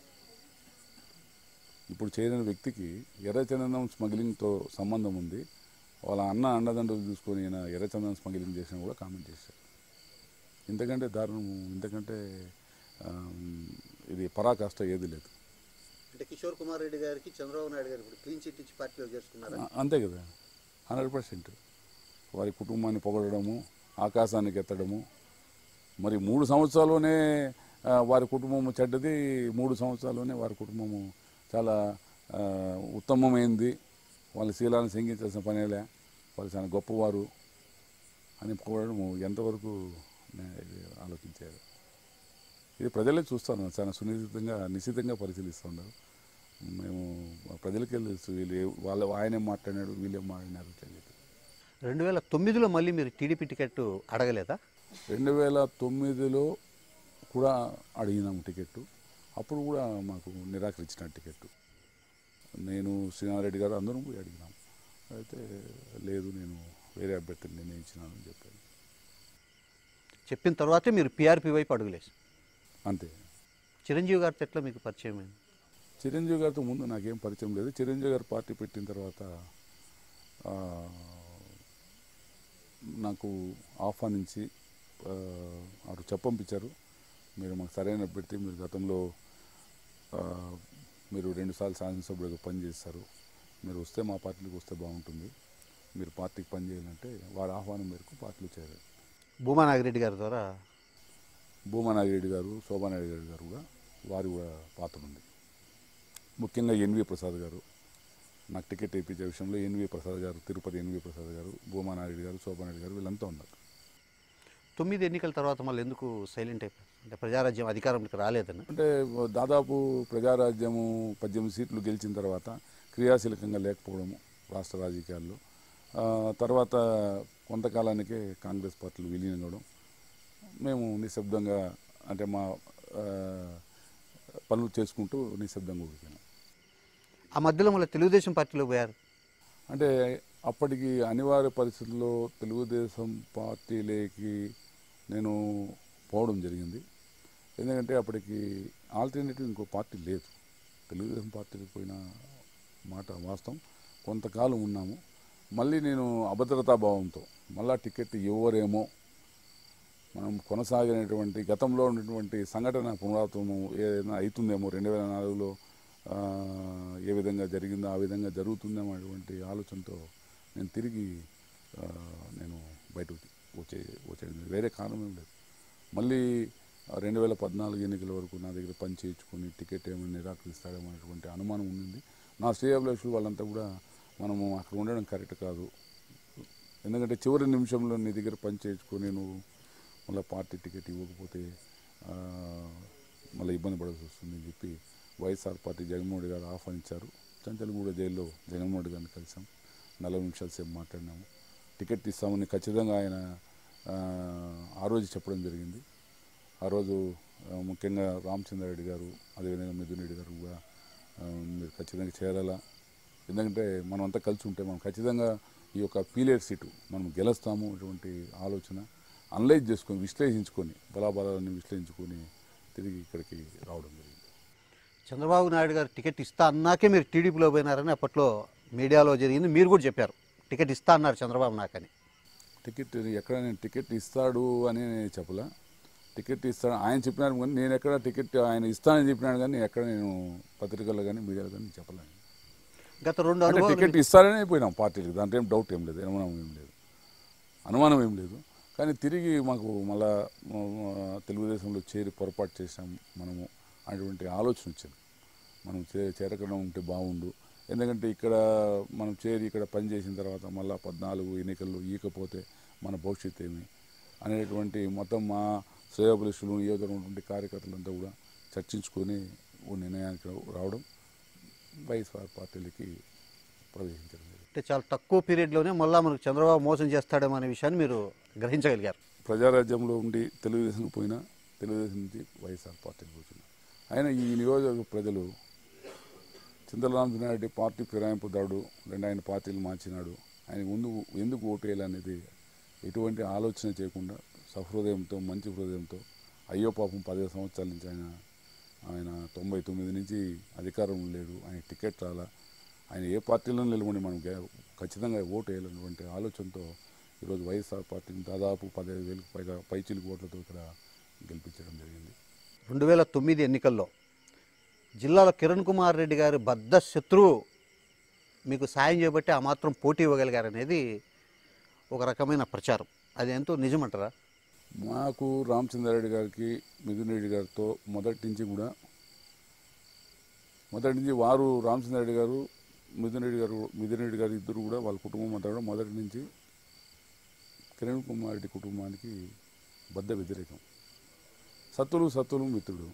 ఇప్పుడు చేరిన వ్యక్తికి ఎర్రచందనం స్మగ్లింగ్తో సంబంధం ఉంది వాళ్ళ అన్న అండదండలు చూసుకొని ఈయన ఎర్రచందనం స్మగ్లింగ్ చేసిన కూడా కామెంట్ చేశారు ఇంతకంటే దారుణం ఇంతకంటే ఆమ్, ఇది పరాకాష్ట ఏది లేదు అంటే కిషోర్ కుమార్ రెడ్డి గారికి చంద్రబాబు నాయుడు గారు ఇప్పుడు క్లీన్ చిట్ ఇచ్చి పార్టీలో చేసుకున్నారు ఆ, అంతే కదా హండ్రెడ్ పర్సెంట్ వారి కుటుంబాన్ని పొగడము ఆకాశానికి ఎత్తడము మరి మూడు సంవత్సరాల్లోనే ఆ, వారి కుటుంబము చెడ్డది మూడు సంవత్సరాల్లోనే వారి కుటుంబము చాలా ఆ, ఉత్తమమైంది వాళ్ళ శీలాన్ని శంకించాల్సిన పనేలే వాళ్ళు చాలా గొప్పవారు అని పొగడము ఎంతవరకు నే- ఇది ఆలోచించారు ఇది ప్రజలే చూస్తాను చాలా సునిశ్చితంగా నిశ్చితంగా పరిశీలిస్తున్నారు మేము ప్రజలకి వెళ్ళి వీళ్ళు ఏ- వాళ్ళ ఆయనేం మాట్లాడినాడు వీళ్ళేం మాట్లాడినారు ఇట్లా అని చెప్పి రెండు వేల తొమ్మిదిలో మళ్ళీ మీరు టీడీపీ టికెట్ అడగలేదా రెండు వేల తొమ్మిదిలో కూడా అడిగినాము టికెట్ అప్పుడు కూడా మాకు నిరాకరించిన టికెట్ నేను శ్రీనారెడ్డి గారు అందరం పోయి అడిగినాం అయితే లేదు నేను వేరే అభ్యర్థిని నిర్ణయించినాను అని చెప్పాను చెప్పిన తర్వాతే మీరు పీఆర్పీ వైపు అడుగులేసి అంతే చిరంజీవి గారితో ఎట్లా మీకు పరిచయం అయింది చిరంజీవి గారితో ముందు నాకేం పరిచయం లేదు చిరంజీవి గారు పార్టీ పెట్టిన తర్వాత ఆ, నాకు ఆహ్వానించి ఆ, వారు చెప్పంపించారు మీరు మాకు సరైన పెడితే మీరు గతంలో ఆ, మీరు రెండుసార్లు శాసనసభ్యుడిగా పనిచేస్తారు మీరు వస్తే మా పార్టీకి వస్తే బాగుంటుంది మీరు పార్టీకి పనిచేయాలంటే వారి ఆహ్వానం మేరకు పార్టీలో చేరారు భూమా నాగిరెడ్డి గారి ద్వారా భూమా నాగిరెడ్డి గారు శోభానాయుడు గారు కూడా వారి కూడా పాత్ర ఉంది ముఖ్యంగా ఎన్వి ప్రసాద్ గారు నాకు టికెట్ ఇప్పించే విషయంలో ఎన్వి ప్రసాద్ గారు తిరుపతి ఎన్వి ప్రసాద్ గారు భూమా నాయుడు గారు శోభానాయుడు గారు వీళ్ళంతా ఉన్నారు తొమ్మిది ఎన్నికల తర్వాత మళ్ళీ ఎందుకు సైలెంట్ అయిపోయారు అంటే ప్రజారాజ్యం అధికారంలోకి రాలేదని అంటే దాదాపు ప్రజారాజ్యము పద్దెనిమిది సీట్లు గెలిచిన తర్వాత క్రియాశీలకంగా లేకపోవడము రాష్ట్ర రాజకీయాల్లో ఆ, తర్వాత కొంతకాలానికే కాంగ్రెస్ పార్టీలు విలీనం కావడం మేము నిశ్శబ్దంగా అంటే మా ఆ, పనులు చేసుకుంటూ నిశ్శబ్దంగా ఊరిపోయినాం ఆ మధ్యలో మళ్ళీ తెలుగుదేశం పార్టీలో పోయారు అంటే అప్పటికి అనివార్య పరిస్థితుల్లో తెలుగుదేశం పార్టీలోకి నేను పోవడం జరిగింది ఎందుకంటే అప్పటికి ఆల్టర్నేటివ్ ఇంకో పార్టీ లేదు తెలుగుదేశం పార్టీకి పోయిన మాట వాస్తవం కొంతకాలం ఉన్నాము మళ్ళీ నేను అభద్రతా భావంతో మళ్ళా టికెట్ ఇవ్వరేమో మనం కొనసాగినటువంటి గతంలో ఉన్నటువంటి సంఘటన పునరావృతము ఏదైనా అవుతుందేమో రెండు వేల నాలుగులో ఆ, ఏ విధంగా జరిగిందో ఆ విధంగా జరుగుతుందేమో అటువంటి ఆలోచనతో నేను తిరిగి ఆ, నేను బయటకు వచ్చే వచ్చేది వేరే కారణం ఏం లేదు మళ్ళీ రెండు వేల పద్నాలుగు ఎన్నికల వరకు నా దగ్గర పని చేయించుకొని టికెట్ ఏమైనా నిరాకరిస్తాడేమో అనేటువంటి అనుమానం ఉండింది నా శ్రేయాభిలాషులు వాళ్ళంతా కూడా మనము అక్కడ ఉండడం కరెక్ట్ కాదు ఎందుకంటే చివరి నిమిషంలో నీ దగ్గర పని చేయించుకొని నువ్వు మళ్ళీ పార్టీ టికెట్ ఇవ్వకపోతే ఆ, మళ్ళీ ఇబ్బంది పడాల్సి వస్తుంది అని చెప్పి వైఎస్ఆర్ పార్టీ జగన్మోహన్ రెడ్డి గారు ఆహ్వానించారు చంచలగూడ జైల్లో జగన్మోహన్ రెడ్డి గారిని కలిసాం నలభై నిమిషాల సేపు మాట్లాడినాము టికెట్ ఇస్తామని ఖచ్చితంగా ఆయన ఆ, ఆ రోజు చెప్పడం జరిగింది ఆ రోజు ఆ, ముఖ్యంగా రామచంద్రారెడ్డి గారు అదేవిధంగా మిథున్ రెడ్డి గారు కూడా ఆ, మీరు ఖచ్చితంగా చేరాలా ఎందుకంటే మనం అంతా కలిసి ఉంటే మనం ఖచ్చితంగా ఈ యొక్క పీలేట్ సీటు మనం గెలుస్తాము అటువంటి ఆలోచన అనలైజ్ చేసుకొని విశ్లేషించుకొని బలాబలాన్ని విశ్లేషించుకొని తిరిగి ఇక్కడికి రావడం జరిగింది చంద్రబాబు నాయుడు గారు టికెట్ ఇస్తా అన్నాకే మీరు టీడీపీలో పోయినారని అప్పట్లో మీడియాలో జరిగింది మీరు కూడా చెప్పారు టికెట్ ఇస్తా అన్నారు చంద్రబాబు నాకని టికెట్ ఎక్కడ నేను టికెట్ ఇస్తాడు అని నేను చెప్పలా టికెట్ ఇస్తాడు ఆయన చెప్పినాడు కానీ నేను ఎక్కడ టికెట్ ఆయన ఇస్తానని చెప్పినాడు కానీ ఎక్కడ నేను పత్రికల్లో కానీ మీడియాలో కానీ చెప్పలేను గత రెండు అంటే అనుభవాలు టికెట్ ఇస్తారనే పోయినాం పార్టీలకు దాంట్లో ఏం డౌట్ ఏం లేదు అనుమానం ఏం లేదు అనుమానం ఏం లేదు కానీ తిరిగి మాకు మళ్ళా ఆ, తెలుగుదేశంలో చేరి పొరపాటు చేసాం మనము అటువంటి ఆలోచన వచ్చింది మనం చే చేరకుండా ఉంటే బాగుండు ఎందుకంటే ఇక్కడ మనం చేరి ఇక్కడ పని చేసిన తర్వాత మళ్ళా పద్నాలుగు ఎన్నికల్లో ఈకపోతే మన భవిష్యత్తు ఏమి అనేటువంటి మొత్తం మా శ్రేయోభిలుషులు నియోజకవర్గం కార్యకర్తలంతా కూడా చర్చించుకొని ఓ నిర్ణయానికి రావడం వైఎస్ఆర్ పార్టీలకి ప్రవేశించడం జరిగింది అంటే చాలా తక్కువ పీరియడ్లోనే మళ్ళీ మనకు చంద్రబాబు మోసం చేస్తాడేమో అనే విషయాన్ని మీరు గ్రహించగలిగారు ప్రజారాజ్యంలో ఉండి తెలుగుదేశం పోయినా తెలుగుదేశం నుంచి వైఎస్ఆర్ పార్టీకి కూర్చున్నా ఆయన ఈ నియోజకవర్గ ప్రజలు చింతలరామచంద్రారెడ్డి పార్టీ ఫిరాయింపుదాడు రెండు ఆయన పార్టీలు మార్చినాడు ఆయన ముందు ఎందుకు ఓటు వేయాలనేది ఎటువంటి ఆలోచన చేయకుండా సహృదయంతో మంచి హృదయంతో అయ్యో పాపం పదిహేను సంవత్సరాల నుంచి ఆయన ఆయన తొంభై తొమ్మిది నుంచి అధికారం లేడు ఆయన టికెట్ రాలా ఆయన ఏ పార్టీలో నిలబడి మనం గే- ఖచ్చితంగా ఓటు వేయాలన్నటువంటి ఆలోచనతో ఈరోజు వైఎస్ఆర్ పార్టీని దాదాపు పదహైదు వేలకు పైగా పైచిలుకు ఓట్లతో ఇక్కడ గెలిపించడం జరిగింది రెండు వేల తొమ్మిది ఎన్నికల్లో జిల్లాలో కిరణ్ కుమార్ రెడ్డి గారి బద్ద శత్రువు మీకు సాయం చేయబట్టి ఆ మాత్రం పోటీ ఇవ్వగలిగారనేది ఒక రకమైన ప్రచారం అది ఎంతో నిజమంటారా మాకు రామచంద్రారెడ్డి గారికి మిథున్ రెడ్డి గారితో మొదటి నుంచి కూడా మొదటి నుంచి వారు రామచంద్రారెడ్డి గారు మిథున్ రెడ్డి గారు మిథున్ రెడ్డి గారు ఇద్దరు కూడా వాళ్ళ కుటుంబం అంతా కూడా మొదటి నుంచి కిరణ్ కుమార్ రెడ్డి కుటుంబానికి బద్ద వ్యతిరేకం సత్తులు సత్తులు మిత్రుడు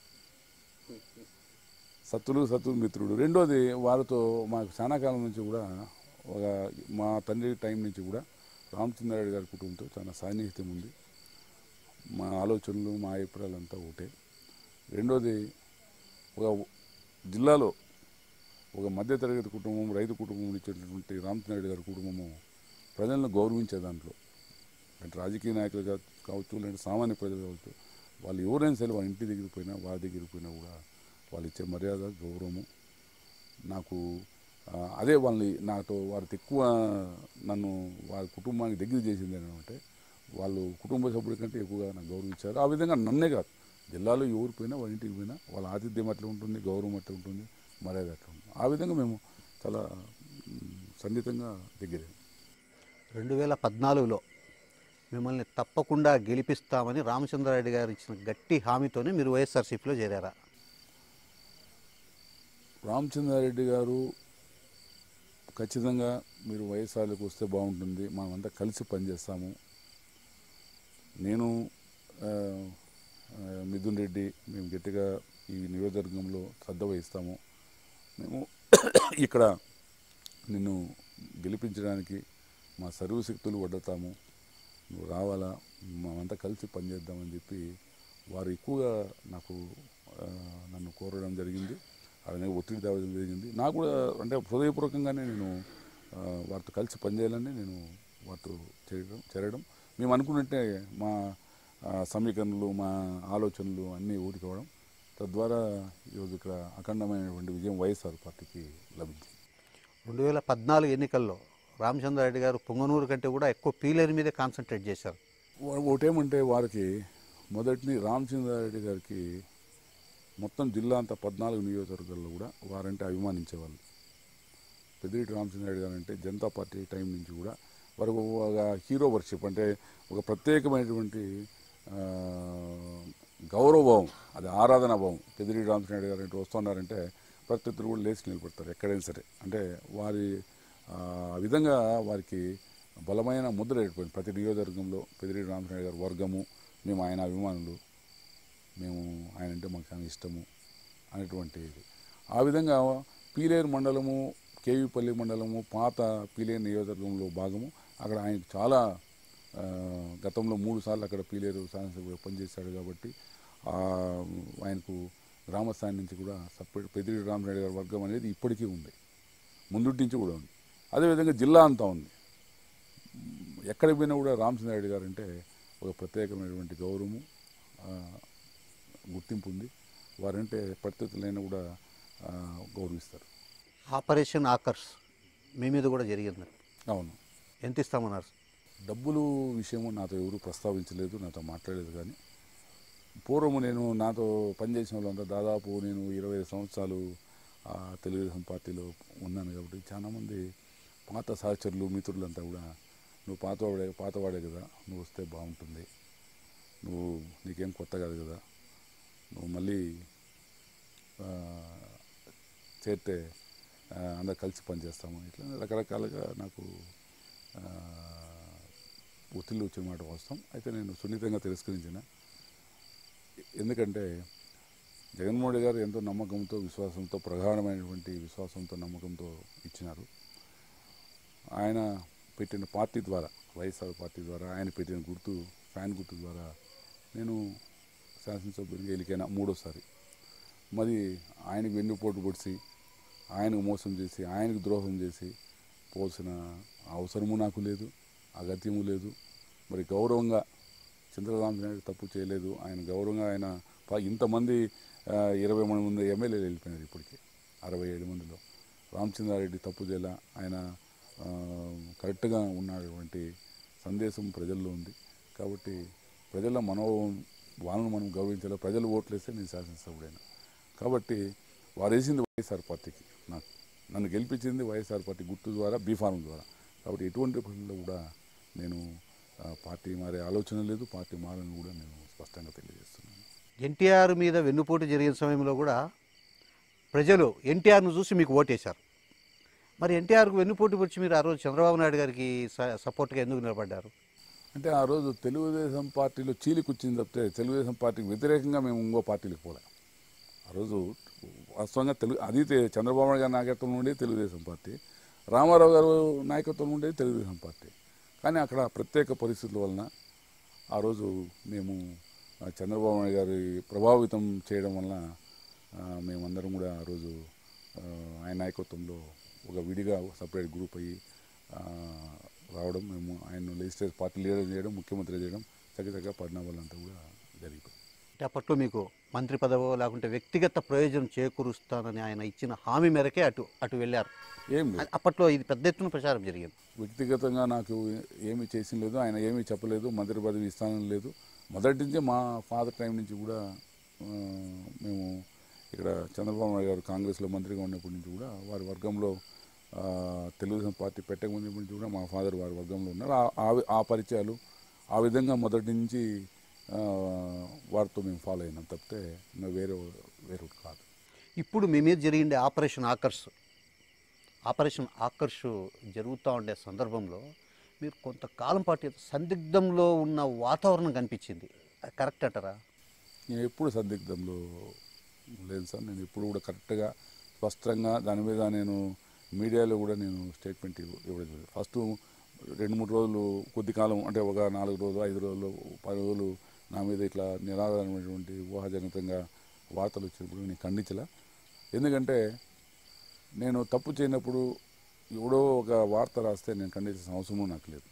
సత్తులు సత్తులు మిత్రుడు రెండోది వారితో మాకు చాలా కాలం నుంచి కూడా ఒక మా తండ్రి టైం నుంచి కూడా రామచంద్రారెడ్డి గారి కుటుంబంతో చాలా సాన్నిహిత్యం ఉంది మా ఆలోచనలు మా అభిప్రాయాలు అంతా ఒకటే రెండోది ఒక జిల్లాలో ఒక మధ్యతరగతి కుటుంబం రైతు కుటుంబం ఇచ్చేటటువంటి రామచంద్రారెడ్డి గారి కుటుంబము ప్రజలను గౌరవించే దాంట్లో అంటే రాజకీయ నాయకులు కా- కావచ్చు లేదంటే సామాన్య ప్రజలు కావచ్చు వాళ్ళు ఎవరైనా సరే వాళ్ళ ఇంటి దగ్గరికి పోయినా వారి దగ్గరికి పోయినా కూడా వాళ్ళు ఇచ్చే మర్యాద గౌరవము నాకు ఆ, అదే వాళ్ళని నాతో వారికి ఎక్కువ నన్ను వారి కుటుంబానికి దగ్గర చేసింది ఏంటంటే వాళ్ళు కుటుంబ సభ్యుడి కంటే ఎక్కువగా నాకు గౌరవించారు ఆ విధంగా నన్నే కాదు జిల్లాలో ఎవరు పోయినా వాళ్ళ ఇంటికి పోయినా వాళ్ళ ఆతిథ్యం అట్లా ఉంటుంది గౌరవం అట్లా ఉంటుంది మర్యాద అట్లా ఉంటుంది ఆ విధంగా మేము చాలా మ్, సన్నిహితంగా దగ్గరే రెండు వేల పద్నాలుగులో మిమ్మల్ని తప్పకుండా గెలిపిస్తామని రామచంద్రారెడ్డి గారు ఇచ్చిన గట్టి హామీతోనే మీరు వైఎస్ఆర్సీపీలో చేరారా రామచంద్రారెడ్డి గారు ఖచ్చితంగా మీరు వైఎస్ఆర్లకు వస్తే బాగుంటుంది మనమంతా కలిసి పనిచేస్తాము నేను ఆ, ఆ, మిథున్ రెడ్డి మేము గట్టిగా ఈ నియోజకవర్గంలో శ్రద్ధ వహిస్తాము మేము ఇక్కడ నిన్ను గెలిపించడానికి మా సర్వ శక్తులు వడ్డతాము నువ్వు రావాలా మనమంతా కలిసి పనిచేద్దామని చెప్పి వారు ఎక్కువగా నాకు ఆ, నన్ను కోరడం జరిగింది అలానే ఒత్తిడి తేవడం జరిగింది నాకు కూడా అంటే హృదయపూర్వకంగానే నేను ఆ, వారితో కలిసి పనిచేయాలని నేను వారితో చేరడం చేరడం మేము అనుకున్నట్టే మా ఆ, సమీకరణలు మా ఆలోచనలు అన్నీ ఊరి కావడం తద్వారా ఈరోజు ఇక్కడ అఖండమైనటువంటి విజయం వైఎస్ఆర్ పార్టీకి లభించింది రెండు వేల పద్నాలుగు ఎన్నికల్లో రామచంద్రారెడ్డి గారు పొంగనూరు కంటే కూడా ఎక్కువ పీలేరు మీదే కాన్సన్ట్రేట్ చేశారు వా- ఒకటేమంటే వారికి మొదటిని రామచంద్రారెడ్డి గారికి మొత్తం జిల్లా అంతా పద్నాలుగు నియోజకవర్గాల్లో కూడా వారంటే అభిమానించేవాళ్ళు పెద్దిరెడ్డి రామచంద్రారెడ్డి గారు అంటే జనతా పార్టీ టైం నుంచి కూడా వారికి ఒక హీరో వర్షిప్ అంటే ఒక ప్రత్యేకమైనటువంటి ఆ, గౌరవభావం అది ఆరాధనా భావం పెద్దిరెడ్డి రామచంద్రారెడ్డి గారు అంటే వస్తున్నారంటే ప్రతి ఒక్కరు కూడా లేచి నిలబడతారు ఎక్కడైనా సరే అంటే వారి ఆ ఆ విధంగా వారికి బలమైన ముద్ర ఏర్పడింది ప్రతి నియోజకవర్గంలో పెద్దిరెడ్డి రామచంద్ర గారి వర్గము మేము ఆయన అభిమానులు మేము ఆయన అంటే మాకు చాలా ఇష్టము అనేటువంటి ఇది ఆ విధంగా పీలేరు మండలము కేవీపల్లి మండలము పాత పీలేరు నియోజకవర్గంలో భాగము అక్కడ ఆయనకు చాలా ఆ, గతంలో మూడు సార్లు అక్కడ పీలేరు శాసనసభ పనిచేశాడు కాబట్టి ఆ, ఆయనకు గ్రామస్థాయి నుంచి కూడా సపరేట్ పెద్దిరెడ్డి రామరెడ్డి గారి వర్గం అనేది ఇప్పటికీ ఉంది ముందుటి నుంచి కూడా ఉంది అదేవిధంగా జిల్లా అంతా ఉంది ఎక్కడికి పోయినా కూడా రామచంద్రారెడ్డి గారు అంటే ఒక ప్రత్యేకమైనటువంటి గౌరవము ఆ, గుర్తింపు ఉంది వారంటే పరిస్థితులైనా కూడా ఆ, గౌరవిస్తారు ఆపరేషన్ ఆకర్స్ మీ మీద కూడా జరిగింది అవును ఎంత ఇస్తామన్నారు డబ్బులు విషయము నాతో ఎవరు ప్రస్తావించలేదు నాతో మాట్లాడలేదు కానీ పూర్వము నేను నాతో పనిచేసిన వాళ్ళంతా దాదాపు నేను ఇరవై ఐదు సంవత్సరాలు ఆ, తెలుగుదేశం పార్టీలో ఉన్నాను కాబట్టి చాలామంది పాత సహచరులు మిత్రులంతా కూడా నువ్వు పాతవాడే పాతవాడే కదా నువ్వు వస్తే బాగుంటుంది నువ్వు నీకేం కొత్త కాదు కదా నువ్వు మళ్ళీ ఆ, చేరితే ఆ, అందరు కలిసి పనిచేస్తాము ఇట్లా రకరకాలుగా నాకు ఆ, ఒత్తిళ్ళు వచ్చిన మాట వాస్తవం అయితే నేను సున్నితంగా తిరస్కరించిన ఎందుకంటే జగన్మోహన్ రెడ్డి గారు ఎంతో నమ్మకంతో విశ్వాసంతో ప్రగాఢమైనటువంటి విశ్వాసంతో నమ్మకంతో ఇచ్చినారు ఆయన పెట్టిన పార్టీ ద్వారా వైఎస్ఆర్ పార్టీ ద్వారా ఆయన పెట్టిన గుర్తు ఫ్యాన్ గుర్తు ద్వారా నేను శాసనసభ్యునిగా ఎలికైనా మూడోసారి మరి ఆయనకు వెన్నుపోటు పొడిచి ఆయనకు మోసం చేసి ఆయనకు ద్రోహం చేసి పోల్సిన అవసరము నాకు లేదు అగత్యము లేదు మరి గౌరవంగా చంద్రరామచంద్ర తప్పు చేయలేదు ఆయన గౌరవంగా ఆయన ప- ఇంతమంది ఆ, ఇరవై మూడు మంది ఎమ్మెల్యేలు వెళ్ళిపోయినారు ఇప్పటికి అరవై ఏడు మందిలో రామచంద్రారెడ్డి తప్పు చేయాల ఆయన ఆ, కరెక్ట్గా ఉన్నటువంటి సందేశం ప్రజల్లో ఉంది కాబట్టి ప్రజల మనోభావం వాళ్ళను మనం గౌరవించాలి ప్రజలు ఓట్లేస్తే నేను శాసనసభ్యుడైనా కాబట్టి వారు వేసింది వైఎస్ఆర్ పార్టీకి నాకు నన్ను గెలిపించింది వైఎస్ఆర్ పార్టీ గుర్తు ద్వారా బీఫారం ద్వారా కాబట్టి ఎటువంటి పరిస్థితుల్లో కూడా నేను ఆ, పార్టీ మారే ఆలోచన లేదు పార్టీ మారని కూడా నేను స్పష్టంగా తెలియజేస్తున్నాను ఎన్టీఆర్ మీద వెన్నుపోటు జరిగిన సమయంలో కూడా ప్రజలు ఎన్టీఆర్ను చూసి మీకు ఓటేశారు మరి ఎన్టీఆర్కు వెన్నుపోటు వచ్చి మీరు ఆ రోజు చంద్రబాబు నాయుడు గారికి స- సపోర్ట్గా ఎందుకు నిలబడ్డారు అంటే ఆ రోజు తెలుగుదేశం పార్టీలో చీలి కూర్చింది తప్పితే తెలుగుదేశం పార్టీకి వ్యతిరేకంగా మేము ఇంకో పార్టీలకు పోలే ఆ రోజు వాస్తవంగా తెలుగు అది తె- చంద్రబాబు నాయుడు గారి నాయకత్వం నుండి తెలుగుదేశం పార్టీ రామారావు గారు నాయకత్వం నుండి తెలుగుదేశం పార్టీ కానీ అక్కడ ప్రత్యేక పరిస్థితుల వలన ఆ రోజు మేము ఆ, చంద్రబాబు నాయుడు గారి ప్రభావితం చేయడం వలన ఆ, మేమందరం కూడా ఆ రోజు ఆ, ఆయన నాయకత్వంలో ఒక విడిగా సపరేట్ గ్రూప్ అయ్యి ఆ, రావడం మేము ఆయన లెజిస్లేటివ్ పార్టీ లీడర్ చేయడం ముఖ్యమంత్రి చేయడం చక్కచక్క పరిణామాలంతా కూడా జరిగిపోయింది అంటే అప్పట్లో మీకు మంత్రి పదవో లేకుంటే వ్యక్తిగత ప్రయోజనం చేకూరుస్తానని ఆయన ఇచ్చిన హామీ మేరకే అటు అటు వెళ్ళారు ఏం లేదు అప్పట్లో ఇది పెద్ద ఎత్తున ప్రచారం జరిగింది వ్యక్తిగతంగా నాకు ఏమీ చేసిన లేదు ఆయన ఏమీ చెప్పలేదు మంత్రి పదవి ఇస్తానని లేదు మొదటి నుంచే మా ఫాదర్ టైం నుంచి కూడా ఆ, మేము ఇక్కడ చంద్రబాబు నాయుడు గారు కాంగ్రెస్లో మంత్రిగా ఉన్నప్పటి నుంచి కూడా వారి వర్గంలో ఆ, తెలుగుదేశం పార్టీ పెట్టకముందు నుంచి కూడా మా ఫాదర్ వారి వర్గంలో ఉన్నారు ఆ- ఆ వి- ఆ పరిచయాలు ఆ విధంగా మొదటి నుంచి ఆ, వారితో మేము ఫాలో అయినాం తప్పితే ఇంకా వేరే వేరే ఒకటి కాదు ఇప్పుడు మీ మీద జరిగిండే ఆపరేషన్ ఆకర్ష్ ఆపరేషన్ ఆకర్ష్ జరుగుతూ ఉండే సందర్భంలో మీరు కొంతకాలం పాటు ఏదో సందిగ్ధంలో ఉన్న వాతావరణం కనిపించింది అది కరెక్ట్ అంటారా నేను ఎప్పుడు సందిగ్ధంలో లేదు సార్ నేను ఎప్పుడు కూడా కరెక్ట్గా స్పష్టంగా దాని మీద నేను మీడియాలో కూడా నేను స్టేట్మెంట్ ఇవ్వ- ఇవ్వడం జరిగింది ఫస్ట్ రెండు మూడు రోజులు కొద్ది కాలం అంటే ఒక నాలుగు రోజులు ఐదు రోజులు పది రోజులు నా మీద ఇట్లా నిరాధారమైనటువంటి ఊహాజనితంగా వార్తలు వచ్చినప్పుడు నేను ఖండించలే ఎందుకంటే నేను తప్పు చేయనప్పుడు ఎవడో ఒక వార్త రాస్తే నేను ఖండించాల్సిన అవసరం నాకు లేదు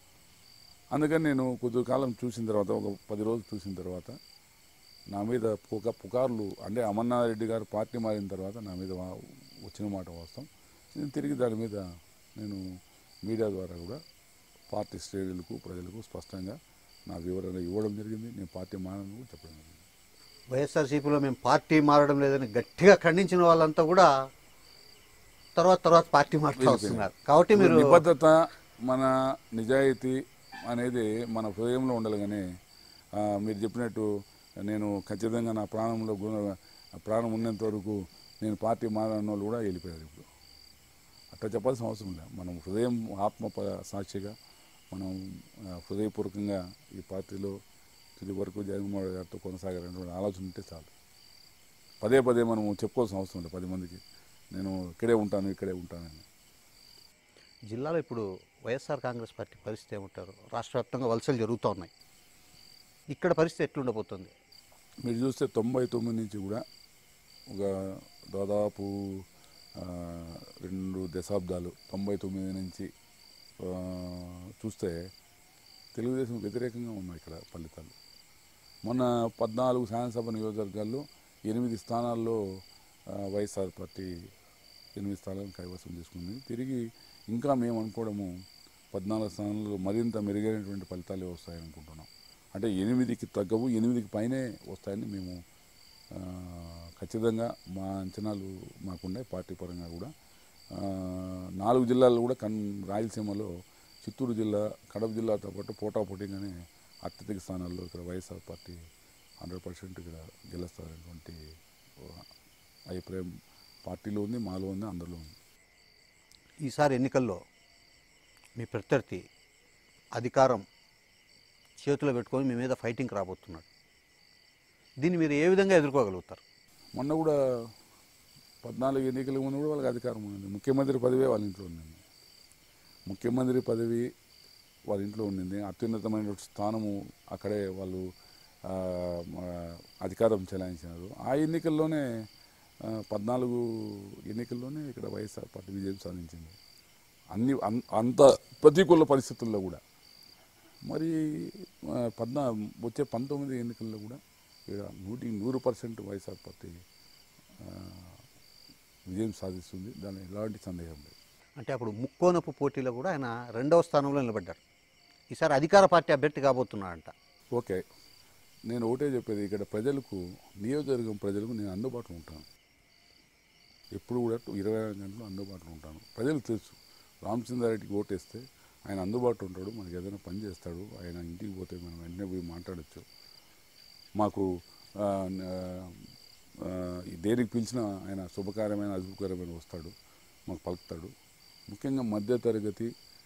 అందుకని నేను కొద్ది కాలం చూసిన తర్వాత ఒక పది రోజులు చూసిన తర్వాత నా మీద పుక పుకార్లు అంటే అమర్నాథ్ రెడ్డి గారు పార్టీ మారిన తర్వాత నా మీద వా- వచ్చిన మాట వాస్తవం నేను తిరిగి దాని మీద నేను మీడియా ద్వారా కూడా పార్టీ శ్రేణులకు ప్రజలకు స్పష్టంగా నా వివరణ ఇవ్వడం జరిగింది నేను పార్టీ మారని కూడా చెప్పడం జరిగింది వైఎస్ఆర్సీపీలో మేము పార్టీ మారడం లేదని గట్టిగా ఖండించిన వాళ్ళంతా కూడా తర్వాత తర్వాత పార్టీ మారుతూ వస్తున్నారు కాబట్టి మీరు నిబద్ధత మన నిజాయితీ అనేది మన హృదయంలో ఉండాలి కానీ ఆ, మీరు చెప్పినట్టు నేను ఖచ్చితంగా నా ప్రాణంలో గు- ప్రాణం ఉన్నంత వరకు నేను పార్టీ మారన్న వాళ్ళు కూడా వెళ్ళిపోయారు ఇప్పుడు అట్లా చెప్పాల్సిన అవసరం లేదు మనం హృదయం ఆత్మ ప- సాక్షిగా మనం ఆ, హృదయపూర్వకంగా ఈ పార్టీలో తుది వరకు జగన్మోహన్ రెడ్డి గారితో కొనసాగాలనేటువంటి ఆలోచన ఉంటే చాలు పదే పదే మనం చెప్పుకోవాల్సిన అవసరం లేదు పది మందికి నేను ఇక్కడే ఉంటాను ఇక్కడే ఉంటానని జిల్లాలో ఇప్పుడు వైఎస్ఆర్ కాంగ్రెస్ పార్టీ పరిస్థితి ఏమంటారు రాష్ట్ర వ్యాప్తంగా వలసలు జరుగుతూ ఉన్నాయి ఇక్కడ పరిస్థితి ఎట్లుండబోతుంది మీరు చూస్తే తొంభై తొమ్మిది నుంచి కూడా ఒక దాదాపు ఆ, రెండు దశాబ్దాలు తొంభై తొమ్మిది నుంచి ఆ, చూస్తే తెలుగుదేశం వ్యతిరేకంగా ఉన్నాయి ఇక్కడ ఫలితాలు మొన్న పద్నాలుగు శాసనసభ నియోజకవర్గాల్లో ఎనిమిది స్థానాల్లో ఆ, వైఎస్ఆర్ పార్టీ ఎనిమిది స్థానాలను కైవసం చేసుకుంది తిరిగి ఇంకా మేము అనుకోవడము పద్నాలుగు స్థానాల్లో మరింత మెరుగైనటువంటి ఫలితాలే వస్తాయని అనుకుంటున్నాం అంటే ఎనిమిదికి తగ్గవు ఎనిమిదికి పైనే వస్తాయని మేము ఆ, ఖచ్చితంగా మా అంచనాలు మాకున్నాయి పార్టీ పరంగా కూడా ఆ, నాలుగు జిల్లాలు కూడా కన్ రాయలసీమలో చిత్తూరు జిల్లా కడప జిల్లాతో పాటు పోటాపోటీగానే అత్యధిక స్థానాల్లో ఇక్కడ వైఎస్ఆర్ పార్టీ హండ్రెడ్ పర్సెంట్ ఇక్కడ గెలుస్తారనేటువంటి ఓ అభిప్రాయం పార్టీలో ఉంది మాలో ఉంది అందరిలో ఉంది ఈసారి ఎన్నికల్లో మీ ప్రత్యర్థి అధికారం చేతిలో పెట్టుకొని మీ మీద ఫైటింగ్ రాబోతున్నాడు దీన్ని మీరు ఏ విధంగా ఎదుర్కోగలుగుతారు మొన్న కూడా పద్నాలుగు ఎన్నికల ముందు కూడా వాళ్ళకి అధికారం ఉంది ముఖ్యమంత్రి పదవి వాళ్ళ ఇంట్లో ఉండింది ముఖ్యమంత్రి పదవి వాళ్ళ ఇంట్లో ఉండింది అత్యున్నతమైన స్థానము అక్కడే వాళ్ళు ఆ, మా అధికారం చెలాయించినారు ఆ ఎన్నికల్లోనే ఆ, పద్నాలుగు ఎన్నికల్లోనే ఇక్కడ వైఎస్ఆర్ పార్టీ విజయం సాధించింది అన్ని అన్- అంత ప్రతికూల పరిస్థితుల్లో కూడా మరి ఆ, పద్నా వచ్చే పంతొమ్మిది ఎన్నికల్లో కూడా ఇక్కడ నూటి నూరు పర్సెంట్ వైఎస్ఆర్ పార్టీ ఆ, విజయం సాధిస్తుంది దాని ఎలాంటి సందేహం లేదు అంటే అప్పుడు ముక్కోనపు పోటీలో కూడా ఆయన రెండవ స్థానంలో నిలబడ్డారు ఈసారి అధికార పార్టీ అభ్యర్థి కాబోతున్నాడంట ఓకే నేను ఒకటే చెప్పేది ఇక్కడ ప్రజలకు నియోజకవర్గం ప్రజలకు నేను అందుబాటులో ఉంటాను ఎప్పుడు కూడా ఇరవై నాలుగు గంటలు అందుబాటులో ఉంటాను ప్రజలకు తెలుసు రామచంద్రారెడ్డికి ఓటేస్తే ఆయన అందుబాటులో ఉంటాడు మనకి ఏదైనా పని చేస్తాడు ఆయన ఇంటికి పోతే మనం వెంటనే పోయి మాట్లాడచ్చు మాకు ఆ, ఆ, ఈ దేనికి పిలిచినా ఆయన శుభకార్యమైన అశుభకరమైన వస్తాడు మాకు పలుకుతాడు ముఖ్యంగా మధ్యతరగతి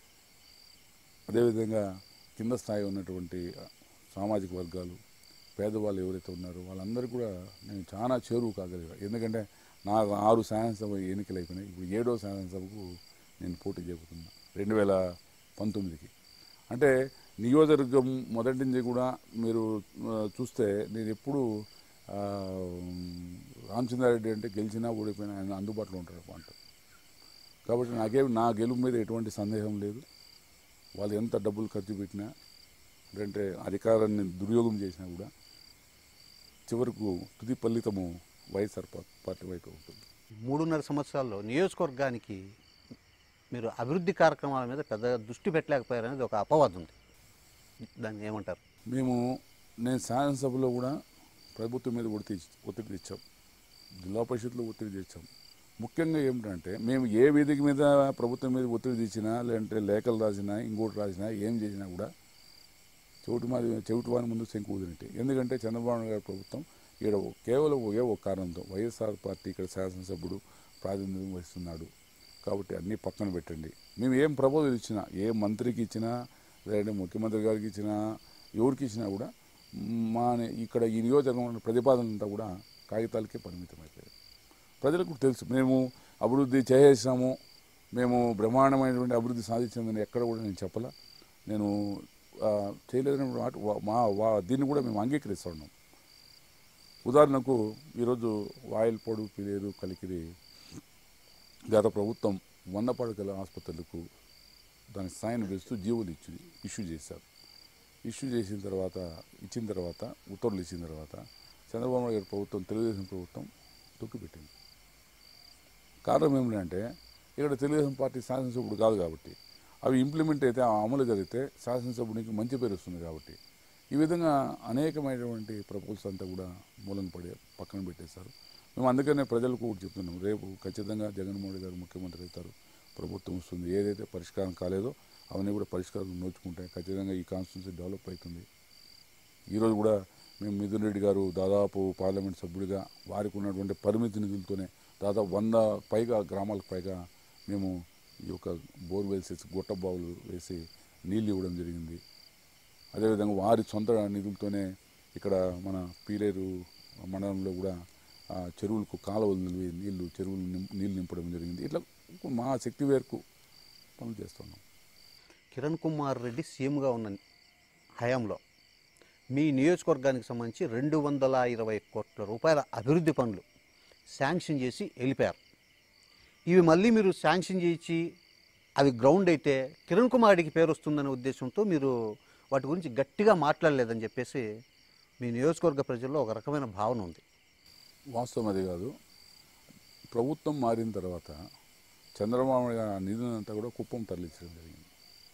అదేవిధంగా కింద స్థాయి ఉన్నటువంటి సామాజిక వర్గాలు పేదవాళ్ళు ఎవరైతే ఉన్నారో వాళ్ళందరూ కూడా నేను చాలా చేరువు కాగలిగా ఎందుకంటే నా ఆరు శాసనసభ ఎన్నికలు అయిపోయినాయి ఇప్పుడు ఏడో శాసనసభకు నేను పోటీ చేయబోతున్నా రెండు వేల పంతొమ్మిదికి అంటే నియోజకవర్గం మొదటి నుంచి కూడా మీరు ఆ, చూస్తే నేను ఎప్పుడు ఆ, రామచంద్రారెడ్డి అంటే గెలిచినా ఓడిపోయినా ఆయన అందుబాటులో ఉంటాడు అంట కాబట్టి నాకేం నా గెలుపు మీద ఎటువంటి సందేహం లేదు వాళ్ళు ఎంత డబ్బులు ఖర్చు పెట్టినా అంటే అధికారాన్ని దుర్యోగం చేసినా కూడా చివరకు తుది ఫలితము వైఎస్ఆర్ పా- పార్టీ వైపు ఉంటుంది మూడున్నర సంవత్సరాల్లో నియోజకవర్గానికి మీరు అభివృద్ధి కార్యక్రమాల మీద పెద్దగా దృష్టి పెట్టలేకపోయారనేది ఒక అపవాదం ఉంది దాన్ని ఏమంటారు మేము నేను శాసనసభలో కూడా ప్రభుత్వం మీద ఒత్తిడి ఒత్తిడి తెచ్చాం జిల్లా పరిషత్లో ఒత్తిడి తెచ్చాం ముఖ్యంగా ఏమిటంటే మేము ఏ వేదిక మీద ప్రభుత్వం మీద ఒత్తిడి తెచ్చినా లేదంటే లేఖలు రాసినా ఇంకోటి రాసినా ఏం చేసినా కూడా చెవిటి మాది చెవిటి వారి ముందు శంకు ఊదినట్టే ఎందుకంటే చంద్రబాబు నాయుడు గారి ప్రభుత్వం ఇక్కడ కేవలం ఒకే ఒక కారణంతో వైఎస్ఆర్ పార్టీ ఇక్కడ శాసనసభ్యుడు ప్రాతినిధ్యం వహిస్తున్నాడు కాబట్టి అన్నీ పక్కన పెట్టండి మేము ఏం ప్రపోజల్ ఇచ్చినా ఏ మంత్రికి ఇచ్చినా లేదంటే ముఖ్యమంత్రి గారికి ఇచ్చినా ఎవరికి ఇచ్చినా కూడా మా ఇక్కడ ఈ నియోజకవర్గంలో ప్రతిపాదన అంతా కూడా కాగితాలకే పరిమితం అయిపోయాయి ప్రజలకు తెలుసు మేము అభివృద్ధి చేసేసాము మేము బ్రహ్మాండమైనటువంటి అభివృద్ధి సాధించామని ఎక్కడ కూడా నేను చెప్పలా నేను ఆ, చేయలేదని మాట వా- మా వా దీన్ని కూడా మేము అంగీకరిస్తున్నాం ఉదాహరణకు ఈరోజు వాయిల్పాడు పిలేరు కలికిరి గత ప్రభుత్వం వంద పడకల ఆసుపత్రులకు దాని స్థాయిని వేస్తూ జీవోలు ఇచ్చి ఇష్యూ చేశారు ఇష్యూ చేసిన తర్వాత ఇచ్చిన తర్వాత ఉత్తర్వులు ఇచ్చిన తర్వాత చంద్రబాబు నాయుడు గారి ప్రభుత్వం తెలుగుదేశం ప్రభుత్వం తొక్కిపెట్టింది కారణం ఏమిటంటే ఇక్కడ తెలుగుదేశం పార్టీ శాసనసభ్యుడు కాదు కాబట్టి అవి ఇంప్లిమెంట్ అయితే ఆ అమలు జరిగితే శాసనసభ్యునికి మంచి పేరు వస్తుంది కాబట్టి ఈ విధంగా అనేకమైనటువంటి ప్రపోజల్స్ అంతా కూడా మూలన పడి పక్కన పెట్టేశారు మేము అందుకనే ప్రజలకు కూడా చెప్తున్నాం రేపు ఖచ్చితంగా జగన్మోహన్ రెడ్డి గారు ముఖ్యమంత్రి అవుతారు ప్రభుత్వం వస్తుంది ఏదైతే పరిష్కారం కాలేదో అవన్నీ కూడా పరిష్కారం నోచుకుంటాయి ఖచ్చితంగా ఈ కాన్స్టిట్యూన్సీ డెవలప్ అవుతుంది ఈరోజు కూడా మేము మిథున్ రెడ్డి గారు దాదాపు పార్లమెంట్ సభ్యుడిగా వారికి ఉన్నటువంటి పరిమితి నిధులతోనే దాదాపు వంద పైగా గ్రామాలకు పైగా మేము ఈ యొక్క బోర్వెల్స్ వేసి గుట్ట బావులు వేసి నీళ్ళు ఇవ్వడం జరిగింది అదేవిధంగా వారి సొంత నిధులతోనే ఇక్కడ మన పీలేరు మండలంలో కూడా ఆ, చెరువులకు కాలువలు నిలివి నీళ్లు చెరువులు నిం- నీళ్లు నింపడం జరిగింది ఇట్లా మా శక్తి మేరకు పనులు చేస్తున్నాం కిరణ్ కుమార్ రెడ్డి సీఎంగా ఉన్న హయాంలో మీ నియోజకవర్గానికి సంబంధించి రెండు వందల ఇరవై కోట్ల రూపాయల అభివృద్ధి పనులు శాంక్షన్ చేసి వెళ్ళిపోయారు ఇవి మళ్ళీ మీరు శాంక్షన్ చేయించి అవి గ్రౌండ్ అయితే కిరణ్ కుమార్ రెడ్డికి పేరు వస్తుందనే ఉద్దేశంతో మీరు వాటి గురించి గట్టిగా మాట్లాడలేదని చెప్పేసి మీ నియోజకవర్గ ప్రజల్లో ఒక రకమైన భావన ఉంది వాస్తవం అది కాదు ప్రభుత్వం మారిన తర్వాత చంద్రబాబు నాయుడు గారు ఆ నిధులంతా కూడా కుప్పం తరలించడం జరిగింది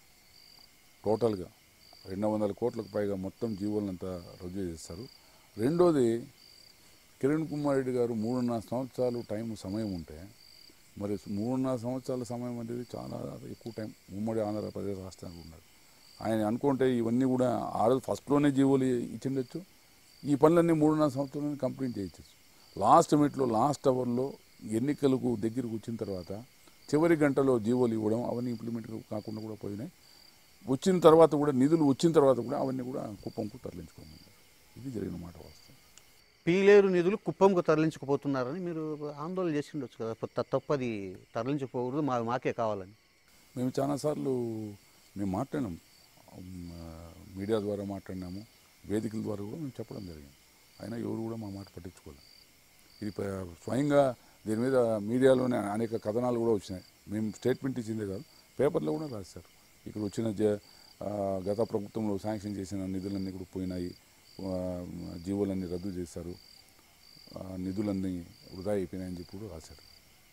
టోటల్గా రెండు వందల కోట్లకు పైగా మొత్తం జీవోలంతా రద్దు చేస్తారు రెండోది కిరణ్ కుమార్ రెడ్డి గారు మూడున్నర సంవత్సరాలు టైం సమయం ఉంటే మరి మూడున్నర సంవత్సరాల సమయం అనేది చాలా ఎక్కువ టైం ఉమ్మడి ఆంధ్రప్రదేశ్ రాష్ట్రానికి ఉన్నారు ఆయన అనుకుంటే ఇవన్నీ కూడా ఆ రోజు ఫస్ట్లోనే జీవోలు ఇచ్చిండొచ్చు ఈ పనులన్నీ మూడున్నర సంవత్సరాలు కంప్లీట్ చేయొచ్చు లాస్ట్ మినిట్లో లాస్ట్ అవర్లో ఎన్నికలకు దగ్గరకు వచ్చిన తర్వాత చివరి గంటలో జీవోలు ఇవ్వడం అవన్నీ ఇంప్లిమెంట్ కాకుండా కూడా పోయినాయి వచ్చిన తర్వాత కూడా నిధులు వచ్చిన తర్వాత కూడా అవన్నీ కూడా కుప్పంకు తరలించుకోమన్నారు ఇది జరిగిన మాట వాస్తవం పీలేరు నిధులు కుప్పంకు తరలించుకుపోతున్నారని మీరు ఆందోళన చేసి ఉండొచ్చు కదా త- తప్పది తరలించుకోకూడదు మా మాకే కావాలని మేము చాలాసార్లు మేము మాట్లాడినాం ఉమ్, ఆ, మీడియా ద్వారా మాట్లాడినాము వేదికల ద్వారా కూడా మేము చెప్పడం జరిగింది అయినా ఎవరు కూడా మా మాట పట్టించుకోలేదు ఇది ప- స్వయంగా దీని మీద మీడియాలోనే అనేక కథనాలు కూడా వచ్చినాయి మేము స్టేట్మెంట్ ఇచ్చిందే కాదు పేపర్లో కూడా రాశారు ఇక్కడ వచ్చిన జ ఆ, గత ప్రభుత్వంలో శాంక్షన్ చేసిన నిధులన్నీ కూడా పోయినాయి ఆ, జీవోలన్నీ రద్దు చేశారు ఆ, నిధులన్నీ వృధా అయిపోయినాయని చెప్పి కూడా రాశారు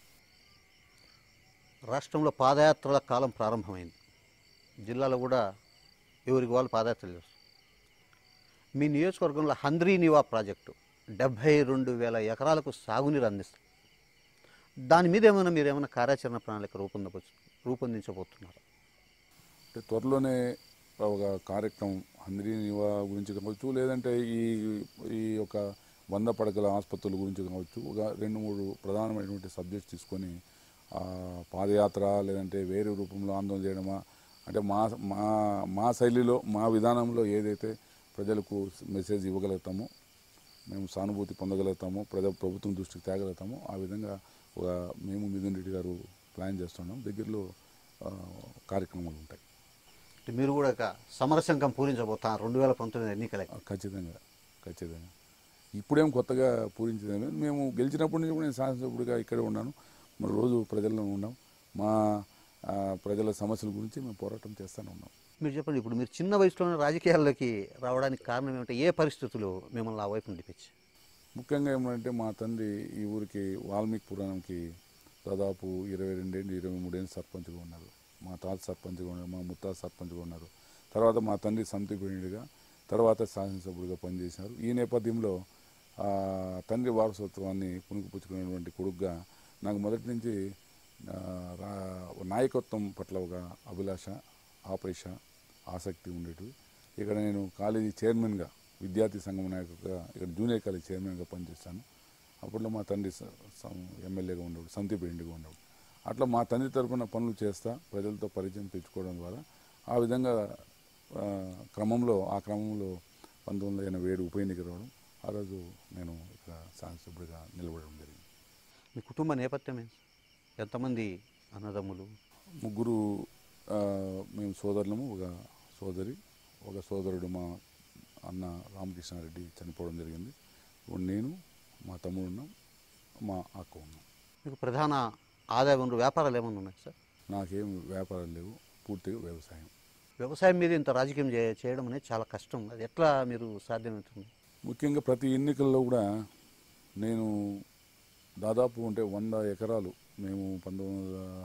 రాష్ట్రంలో పాదయాత్రల కాలం ప్రారంభమైంది జిల్లాలో కూడా ఎవరికి వాళ్ళు పాదయాత్రలు చేస్తారు మీ నియోజకవర్గంలో హంద్రీ నివా ప్రాజెక్టు డెబ్భై రెండు వేల ఎకరాలకు సాగునీరు అందిస్తుంది దాని మీద ఏమైనా మీరు ఏమైనా కార్యాచరణ ప్రణాళిక రూపొందవచ్చు రూపొందించబోతున్నారు అంటే త్వరలోనే ఒక కార్యక్రమం హంద్రీ నివా గురించి కావచ్చు లేదంటే ఈ ఈ యొక్క వంద పడకల ఆసుపత్రుల గురించి కావచ్చు ఒక రెండు మూడు ప్రధానమైనటువంటి సబ్జెక్ట్స్ తీసుకొని ఆ, పాదయాత్ర లేదంటే వేరే రూపంలో ఆందోళన చేయడమా అంటే మా మా మా శైలిలో మా విధానంలో ఏదైతే ప్రజలకు మెసేజ్ ఇవ్వగలుగుతామో మేము సానుభూతి పొందగలుగుతామో ప్రజా ప్రభుత్వం దృష్టికి తేగలుగుతామో ఆ విధంగా ఒక మేము మిథున్ రెడ్డి గారు ప్లాన్ చేస్తున్నాం దగ్గరలో ఆ, కార్యక్రమాలు ఉంటాయి అంటే మీరు కూడా ఒక సమరశంఖం పూరించబోతున్నారు రెండు వేల పంతొమ్మిది ఎన్నికలకి ఆ, ఖచ్చితంగా ఖచ్చితంగా ఇప్పుడేం కొత్తగా పూరించలేదు మేము గెలిచినప్పటి నుంచి కూడా నేను శాసనసభ్యుడిగా ఇక్కడే ఉన్నాను మరి రోజు ప్రజల్లో ఉన్నాం మా ఆ, ప్రజల సమస్యల గురించి మేము పోరాటం చేస్తూనే ఉన్నాం మీరు చెప్పండి ఇప్పుడు మీరు చిన్న వయసులోనే రాజకీయాల్లోకి రావడానికి కారణం ఏమిటంటే ఏ పరిస్థితులు మిమ్మల్ని ఆ వైపు నడిపించి ముఖ్యంగా ఏమంటే మా తండ్రి ఈ ఊరికి వాల్మీకి పురాణంకి దాదాపు ఇరవై రెండేళ్ళు ఇరవై మూడేళ్ళు సర్పంచ్గా ఉన్నారు మా తాత సర్పంచ్గా ఉన్నారు మా ముత్తాత సర్పంచ్గా ఉన్నారు తర్వాత మా తండ్రి సమితిపీడిగా తర్వాత శాసనసభ్యుడిగా పనిచేశారు ఈ నేపథ్యంలో ఆ, తండ్రి వారసత్వాన్ని పుణుకుపుచ్చుకున్నటువంటి కొడుకుగా నాకు మొదటి నుంచి ఆ, రా- నాయకత్వం పట్ల ఒక అభిలాష ఆపేక్ష ఆసక్తి ఉండేటివి ఇక్కడ నేను కాలేజీ చైర్మన్గా విద్యార్థి సంఘం నాయకుడిగా ఇక్కడ జూనియర్ కాలేజ్ చైర్మన్గా పనిచేస్తాను అప్పట్లో మా తండ్రి స- సం- ఎమ్మెల్యేగా ఉండేవాడు సంతిపేండిగా ఉండేవాడు అట్లా మా తండ్రి తరపున పనులు చేస్తా ప్రజలతో పరిచయం తెచ్చుకోవడం ద్వారా ఆ విధంగా ఆ, క్రమంలో ఆ క్రమంలో పంతొమ్మిది వందల ఎనభై ఏడు ఉప ఎన్నిక రావడం ఆ రోజు నేను ఇక్కడ శాసనసభ్యుడిగా నిలబడడం జరిగింది మీ కుటుంబ నేపథ్యం ఏంటి ఎంతమంది అన్నదమ్ములు ముగ్గురు ఆ, మేము సోదరులము ఒక సోదరి ఒక సోదరుడు మా అన్న రామకృష్ణారెడ్డి చనిపోవడం జరిగింది ఇప్పుడు నేను మా తమ్ముడు ఉన్నాం మా అక్క ఉన్నాం మీకు ప్రధాన ఆదాయ వనరు వ్యాపారాలు ఏమైనా ఉన్నాయి సార్ నాకేం వ్యాపారాలు లేవు పూర్తిగా వ్యవసాయం వ్యవసాయం మీద ఇంత రాజకీయం చే- చేయడం అనేది చాలా కష్టం అది ఎట్లా మీరు సాధ్యమవుతుంది ముఖ్యంగా ప్రతి ఎన్నికల్లో కూడా నేను దాదాపు అంటే వంద ఎకరాలు మేము పంతొమ్మిది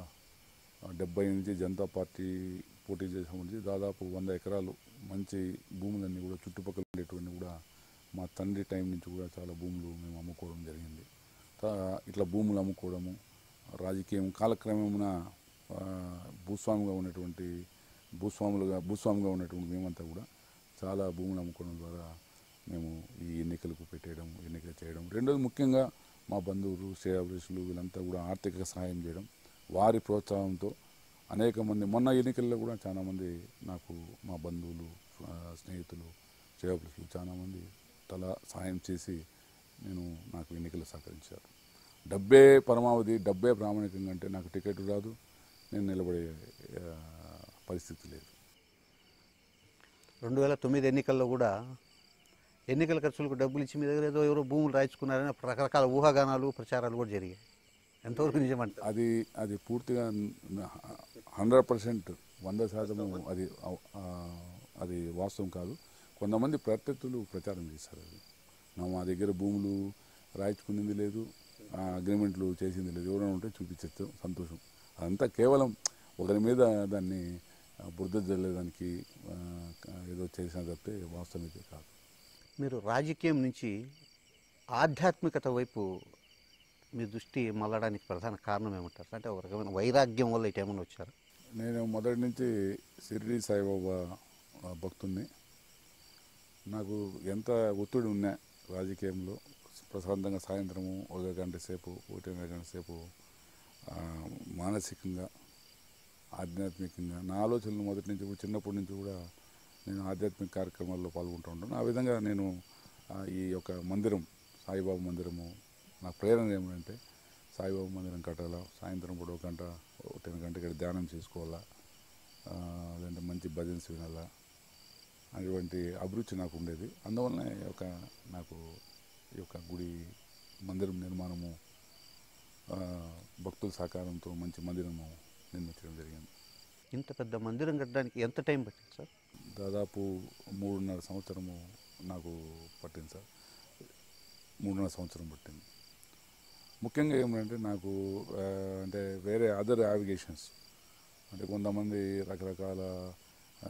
వందల డెబ్బై నుంచి జనతా పార్టీ పోటీ చేసిన నుంచి దాదాపు వంద ఎకరాలు మంచి భూములన్నీ కూడా చుట్టుపక్కల ఉండేటువంటి కూడా మా తండ్రి టైం నుంచి కూడా చాలా భూములు మేము అమ్ముకోవడం జరిగింది తా- ఇట్లా భూములు అమ్ముకోవడము రాజకీయం కాలక్రమేమున ఆ, భూస్వామిగా ఉన్నటువంటి భూస్వాములుగా భూస్వామిగా ఉన్నటువంటి మేమంతా కూడా చాలా భూములు అమ్ముకోవడం ద్వారా మేము ఈ ఎన్నికలకు పెట్టేయడం ఎన్నిక చేయడం రెండోది ముఖ్యంగా మా బంధువులు శ్రేయాభిలాషులు వీళ్ళంతా కూడా ఆర్థిక సహాయం చేయడం వారి ప్రోత్సాహంతో అనేక మంది మొన్న ఎన్నికల్లో కూడా చాలామంది నాకు మా బంధువులు ఆ, స్నేహితులు శ్రేయాభిలాషులు చాలామంది తల సహాయం చేసి నేను నాకు ఎన్నికలు సహకరించారు డబ్బే పరమావధి డబ్బే ప్రామాణికంగా అంటే నాకు టికెట్ రాదు నేను నిలబడే ఆ, పరిస్థితి లేదు రెండు వేల తొమ్మిది ఎన్నికల్లో కూడా ఎన్నికల ఖర్చులకు డబ్బులు ఇచ్చి మీ దగ్గర ఏదో ఎవరో భూములు రాయించుకున్నారని అప్పుడు రకరకాల ఊహాగానాలు ప్రచారాలు కూడా జరిగాయి ఎంతవరకు నిజమంటారు అది అది పూర్తిగా హండ్రెడ్ పర్సెంట్ వంద శాతము అది అవ్- ఆ, అది వాస్తవం కాదు కొంతమంది ప్రత్యర్థులు ప్రచారం చేశారు అది నా మా దగ్గర భూములు రాయించుకునేది లేదు ఆ అగ్రిమెంట్లు చేసింది లేదు ఎవరైనా ఉంటే చూపించచ్చు సంతోషం అదంతా కేవలం ఒకరి మీద దాన్ని ఆ, బురద జల్లేదానికి ఆ, ఏదో చేసిన తప్పితే వాస్తవం అయితే కాదు మీరు రాజకీయం నుంచి ఆధ్యాత్మికత వైపు మీ దృష్టి మళ్ళడానికి ప్రధాన కారణం ఏమంటారు అంటే ఒక రకమైన వైరాగ్యం వల్ల ఇటు ఏమైనా వచ్చారు నేను మొదటి నుంచి షిరిడి సాయిబాబా ఆ, భక్తుణ్ణి నాకు ఎంత ఒత్తిడి ఉన్నా రాజకీయంలో ప్రశాంతంగా సాయంత్రము ఒక గంట సేపు ఒకటిన్నర గంట సేపు ఆ, మానసికంగా ఆధ్యాత్మికంగా నా ఆలోచనలు మొదటి నుంచి కూడా చిన్నప్పటి నుంచి కూడా నేను ఆధ్యాత్మిక కార్యక్రమాల్లో పాల్గొంటూ ఉంటాను ఆ విధంగా నేను ఆ, ఈ యొక్క మందిరం సాయిబాబా మందిరము నా ప్రేరణ ఏమిటంటే సాయిబాబా మందిరం కట్టాలా సాయంత్రం కూడా ఒక గంట ఒకటిన్నర గంట ఇక్కడ ధ్యానం చేసుకోవాలా ఆ, లేదంటే మంచి భజన్స్ వినాలా అటువంటి అభిరుచి నాకు ఉండేది అందువలన ఈ యొక్క నాకు ఈ యొక్క గుడి మందిరం నిర్మాణము ఆ, భక్తుల సహకారంతో మంచి మందిరము నిర్మించడం జరిగింది ఇంత పెద్ద మందిరం కట్టడానికి ఎంత టైం పట్టింది సార్ దాదాపు మూడున్నర సంవత్సరము నాకు పట్టింది సార్ మూడున్నర సంవత్సరం పట్టింది ముఖ్యంగా ఏమంటే నాకు ఆ, అంటే వేరే అదర్ యావిగేషన్స్ అంటే కొంతమంది రకరకాల ఆ,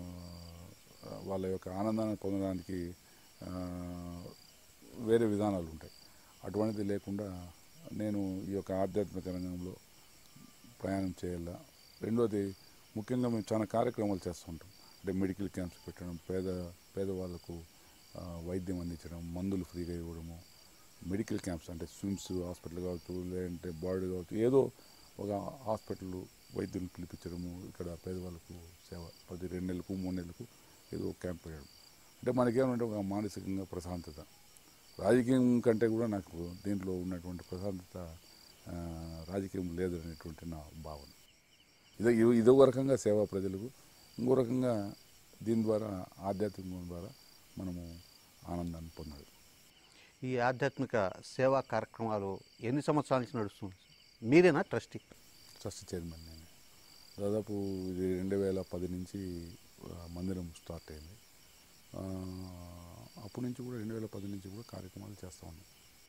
వాళ్ళ యొక్క ఆనందాన్ని పొందడానికి ఆ, వేరే విధానాలు ఉంటాయి అటువంటిది లేకుండా నేను ఈ యొక్క ఆధ్యాత్మిక రంగంలో ప్రయాణం చేయాలా రెండోది ముఖ్యంగా మేము చాలా కార్యక్రమాలు చేస్తుంటాం అంటే మెడికల్ క్యాంప్స్ పెట్టడం పేద పేదవాళ్ళకు ఆ, వైద్యం అందించడం మందులు ఫ్రీగా ఇవ్వడము మెడికల్ క్యాంప్స్ అంటే స్విమ్స్ హాస్పిటల్ కావచ్చు లేదంటే బాడీ కావచ్చు ఏదో ఒక హాస్పిటల్ వైద్యులను పిలిపించడము ఇక్కడ పేదవాళ్ళకు సేవ ప్రతి రెండు నెలలకు మూడు నెలలకు ఏదో ఒక క్యాంప్ పెట్టడం అంటే మనకేమంటే ఒక మానసికంగా ప్రశాంతత రాజకీయం కంటే కూడా నాకు దీంట్లో ఉన్నటువంటి ప్రశాంతత ఆ, రాజకీయం లేదు అనేటువంటి నా భావన ఇదో ఇదో- ఇదో రకంగా సేవ ప్రజలకు ఇంకో రకంగా దీని ద్వారా ఆధ్యాత్మికం ద్వారా మనము ఆనందాన్ని పొందాలి ఈ ఆధ్యాత్మిక సేవా కార్యక్రమాలు ఎన్ని సంవత్సరాల నుంచి నడుస్తుంది మీరేనా ట్రస్టీ ట్రస్ట్ చైర్మన్ నేను దాదాపు ఇది రెండు వేల పది నుంచి ఆ, మందిరం స్టార్ట్ అయింది ఆ, అప్పటి నుంచి కూడా రెండు వేల పది నుంచి కూడా కార్యక్రమాలు చేస్తూ ఉన్నాం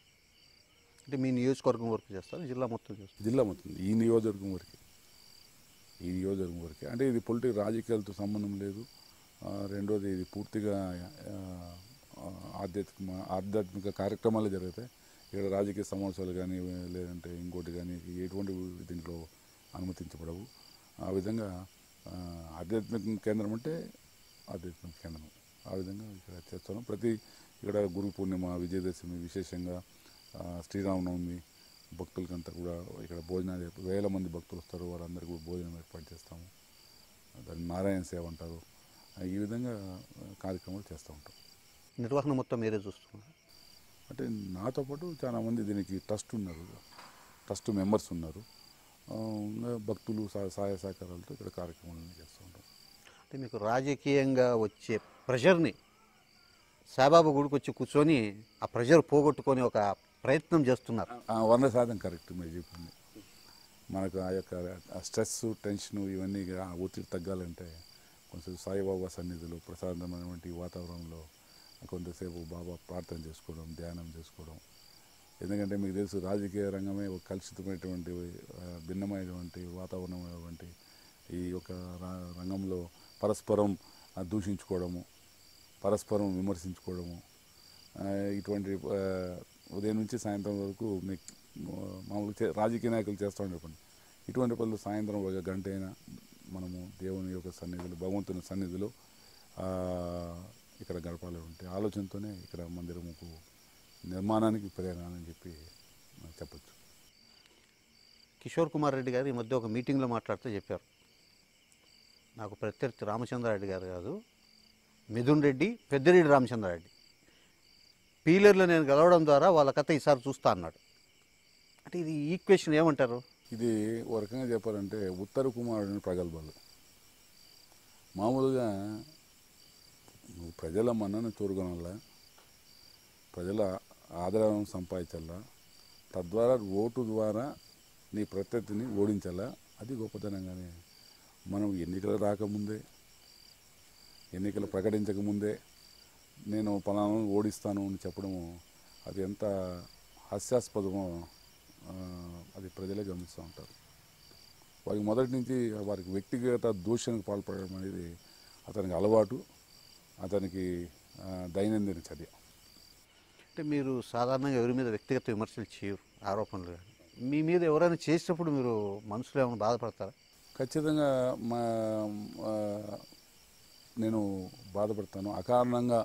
అంటే మీ నియోజకవర్గం వరకు చేస్తారు జిల్లా మొత్తం చేస్తారు జిల్లా మొత్తం ఈ నియోజకవర్గం వరకే ఈ నియోజకవర్గం వరకే అంటే ఇది పొలిటిక్ రాజకీయాలతో సంబంధం లేదు ఆ, రెండోది ఇది పూర్తిగా ఆ, ఆధ్యాత్మిక ఆధ్యాత్మిక కార్యక్రమాలు జరుగుతాయి ఇక్కడ రాజకీయ సమావేశాలు కానీ లేదంటే ఇంకోటి కానీ ఎటువంటి దీంట్లో అనుమతించబడవు ఆ విధంగా ఆ, ఆధ్యాత్మిక కేంద్రం అంటే ఆధ్యాత్మిక కేంద్రం ఆ విధంగా ఇక్కడ చేస్తున్నాం ప్రతి ఇక్కడ గురు పూర్ణిమ విజయదశమి విశేషంగా ఆ, శ్రీరామనవమి భక్తులకంతా కూడా ఇక్కడ భోజనాలు ఏర్ప- వేల మంది భక్తులు వస్తారు వాళ్ళందరికీ కూడా భోజనం ఏర్పాటు చేస్తాము దాన్ని నారాయణ సేవ అంటారు ఆ, ఈ విధంగా ఆ, కార్యక్రమాలు చేస్తూ ఉంటాం నిర్వహణ మొత్తం మీరే చూస్తున్నారు అంటే నాతో పాటు చాలా మంది దీనికి ట్రస్ట్ ఉన్నారు ట్రస్ట్ మెంబర్స్ ఉన్నారు ఆ, ఇంకా భక్తులు సహ- సహాయ సహకారాలతో ఇక్కడ కార్యక్రమాలను చేస్తూ ఉంటాం అంటే మీకు రాజకీయంగా వచ్చే ప్రెషర్ని సాయిబాబా గుడికి వచ్చి కూర్చొని ఆ ప్రెషర్ పోగొట్టుకొని ఒక ప్రయత్నం చేస్తున్నారు ఆ, వంద శాతం కరెక్ట్ మీరు చెప్పింది మనకు ఆ యొక్క ఆ స్ట్రెస్ టెన్షన్ ఇవన్నీ ఆ ఒత్తిడి తగ్గాలంటే కొంచెం సాయిబాబా సన్నిధిలో ప్రశాంతమైనటువంటి వాతావరణంలో కొంతసేపు బాబా ప్రార్థన చేసుకోవడం ధ్యానం చేసుకోవడం ఎందుకంటే మీకు తెలుసు రాజకీయ రంగమే ఒక కలుషితమైనటువంటి ఆ, భిన్నమైనటువంటి వాతావరణమైనటువంటి ఈ యొక్క రా- రంగంలో పరస్పరం ఆ, దూషించుకోవడము పరస్పరం విమర్శించుకోవడము ఆ, ఇటువంటి ఆ, ఉదయం నుంచి సాయంత్రం వరకు మీకు మామూలు చే- రాజకీయ నాయకులు చేస్తూ ఉండే పని ఇటువంటి పనులు సాయంత్రం ఒక గంట అయినా మనము దేవుని యొక్క సన్నిధిలో భగవంతుని సన్నిధిలో ఆ, ఇక్కడ గడపాలి ఉంటే ఆలోచనతోనే ఇక్కడ మందిరముకు నిర్మాణానికి ప్రేరణ అని చెప్పి మనం చెప్పచ్చు కిషోర్ కుమార్ రెడ్డి గారు ఈ మధ్య ఒక మీటింగ్లో మాట్లాడుతూ చెప్పారు నాకు ప్రత్యర్థి రామచంద్రారెడ్డి గారు కాదు మిథున్ రెడ్డి పెద్దిరెడ్డి రామచంద్రారెడ్డి పీలర్లో నేను గెలవడం ద్వారా వాళ్ళ కథ ఈసారి చూస్తా అన్నాడు అంటే ఇది ఈక్వేషన్ ఏమంటారు ఇది ఒక రకంగా చెప్పాలంటే ఉత్తర కుమారుడిని ప్రగల్భాలు మామూలుగా నువ్వు ప్రజల మన్నను చూరగొనాలా ప్రజల ఆదరణ సంపాదించాలా తద్వారా ఓటు ద్వారా నీ ప్రత్యర్థిని ఓడించాలా అది గొప్పతనంగానే మనం ఎన్నికలు రాకముందే ఎన్నికలు ప్రకటించకముందే నేను పలానా ఓడిస్తాను అని చెప్పడము అది ఎంత హాస్యాస్పదమో ఆ, అది ప్రజలే గమనిస్తూ ఉంటారు వారికి మొదటి నుంచి వారికి వ్యక్తిగత దూషణకు పాల్పడడం అనేది అతనికి అలవాటు అతనికి ఆ, దైనందిన చర్య అంటే మీరు సాధారణంగా ఎవరి మీద వ్యక్తిగత విమర్శలు చేయరు ఆరోపణలు కానీ మీ మీద ఎవరైనా చేసినప్పుడు మీరు మనసులో ఏమైనా బాధపడతారా ఖచ్చితంగా మా ఆ, నేను బాధపడతాను అకారణంగా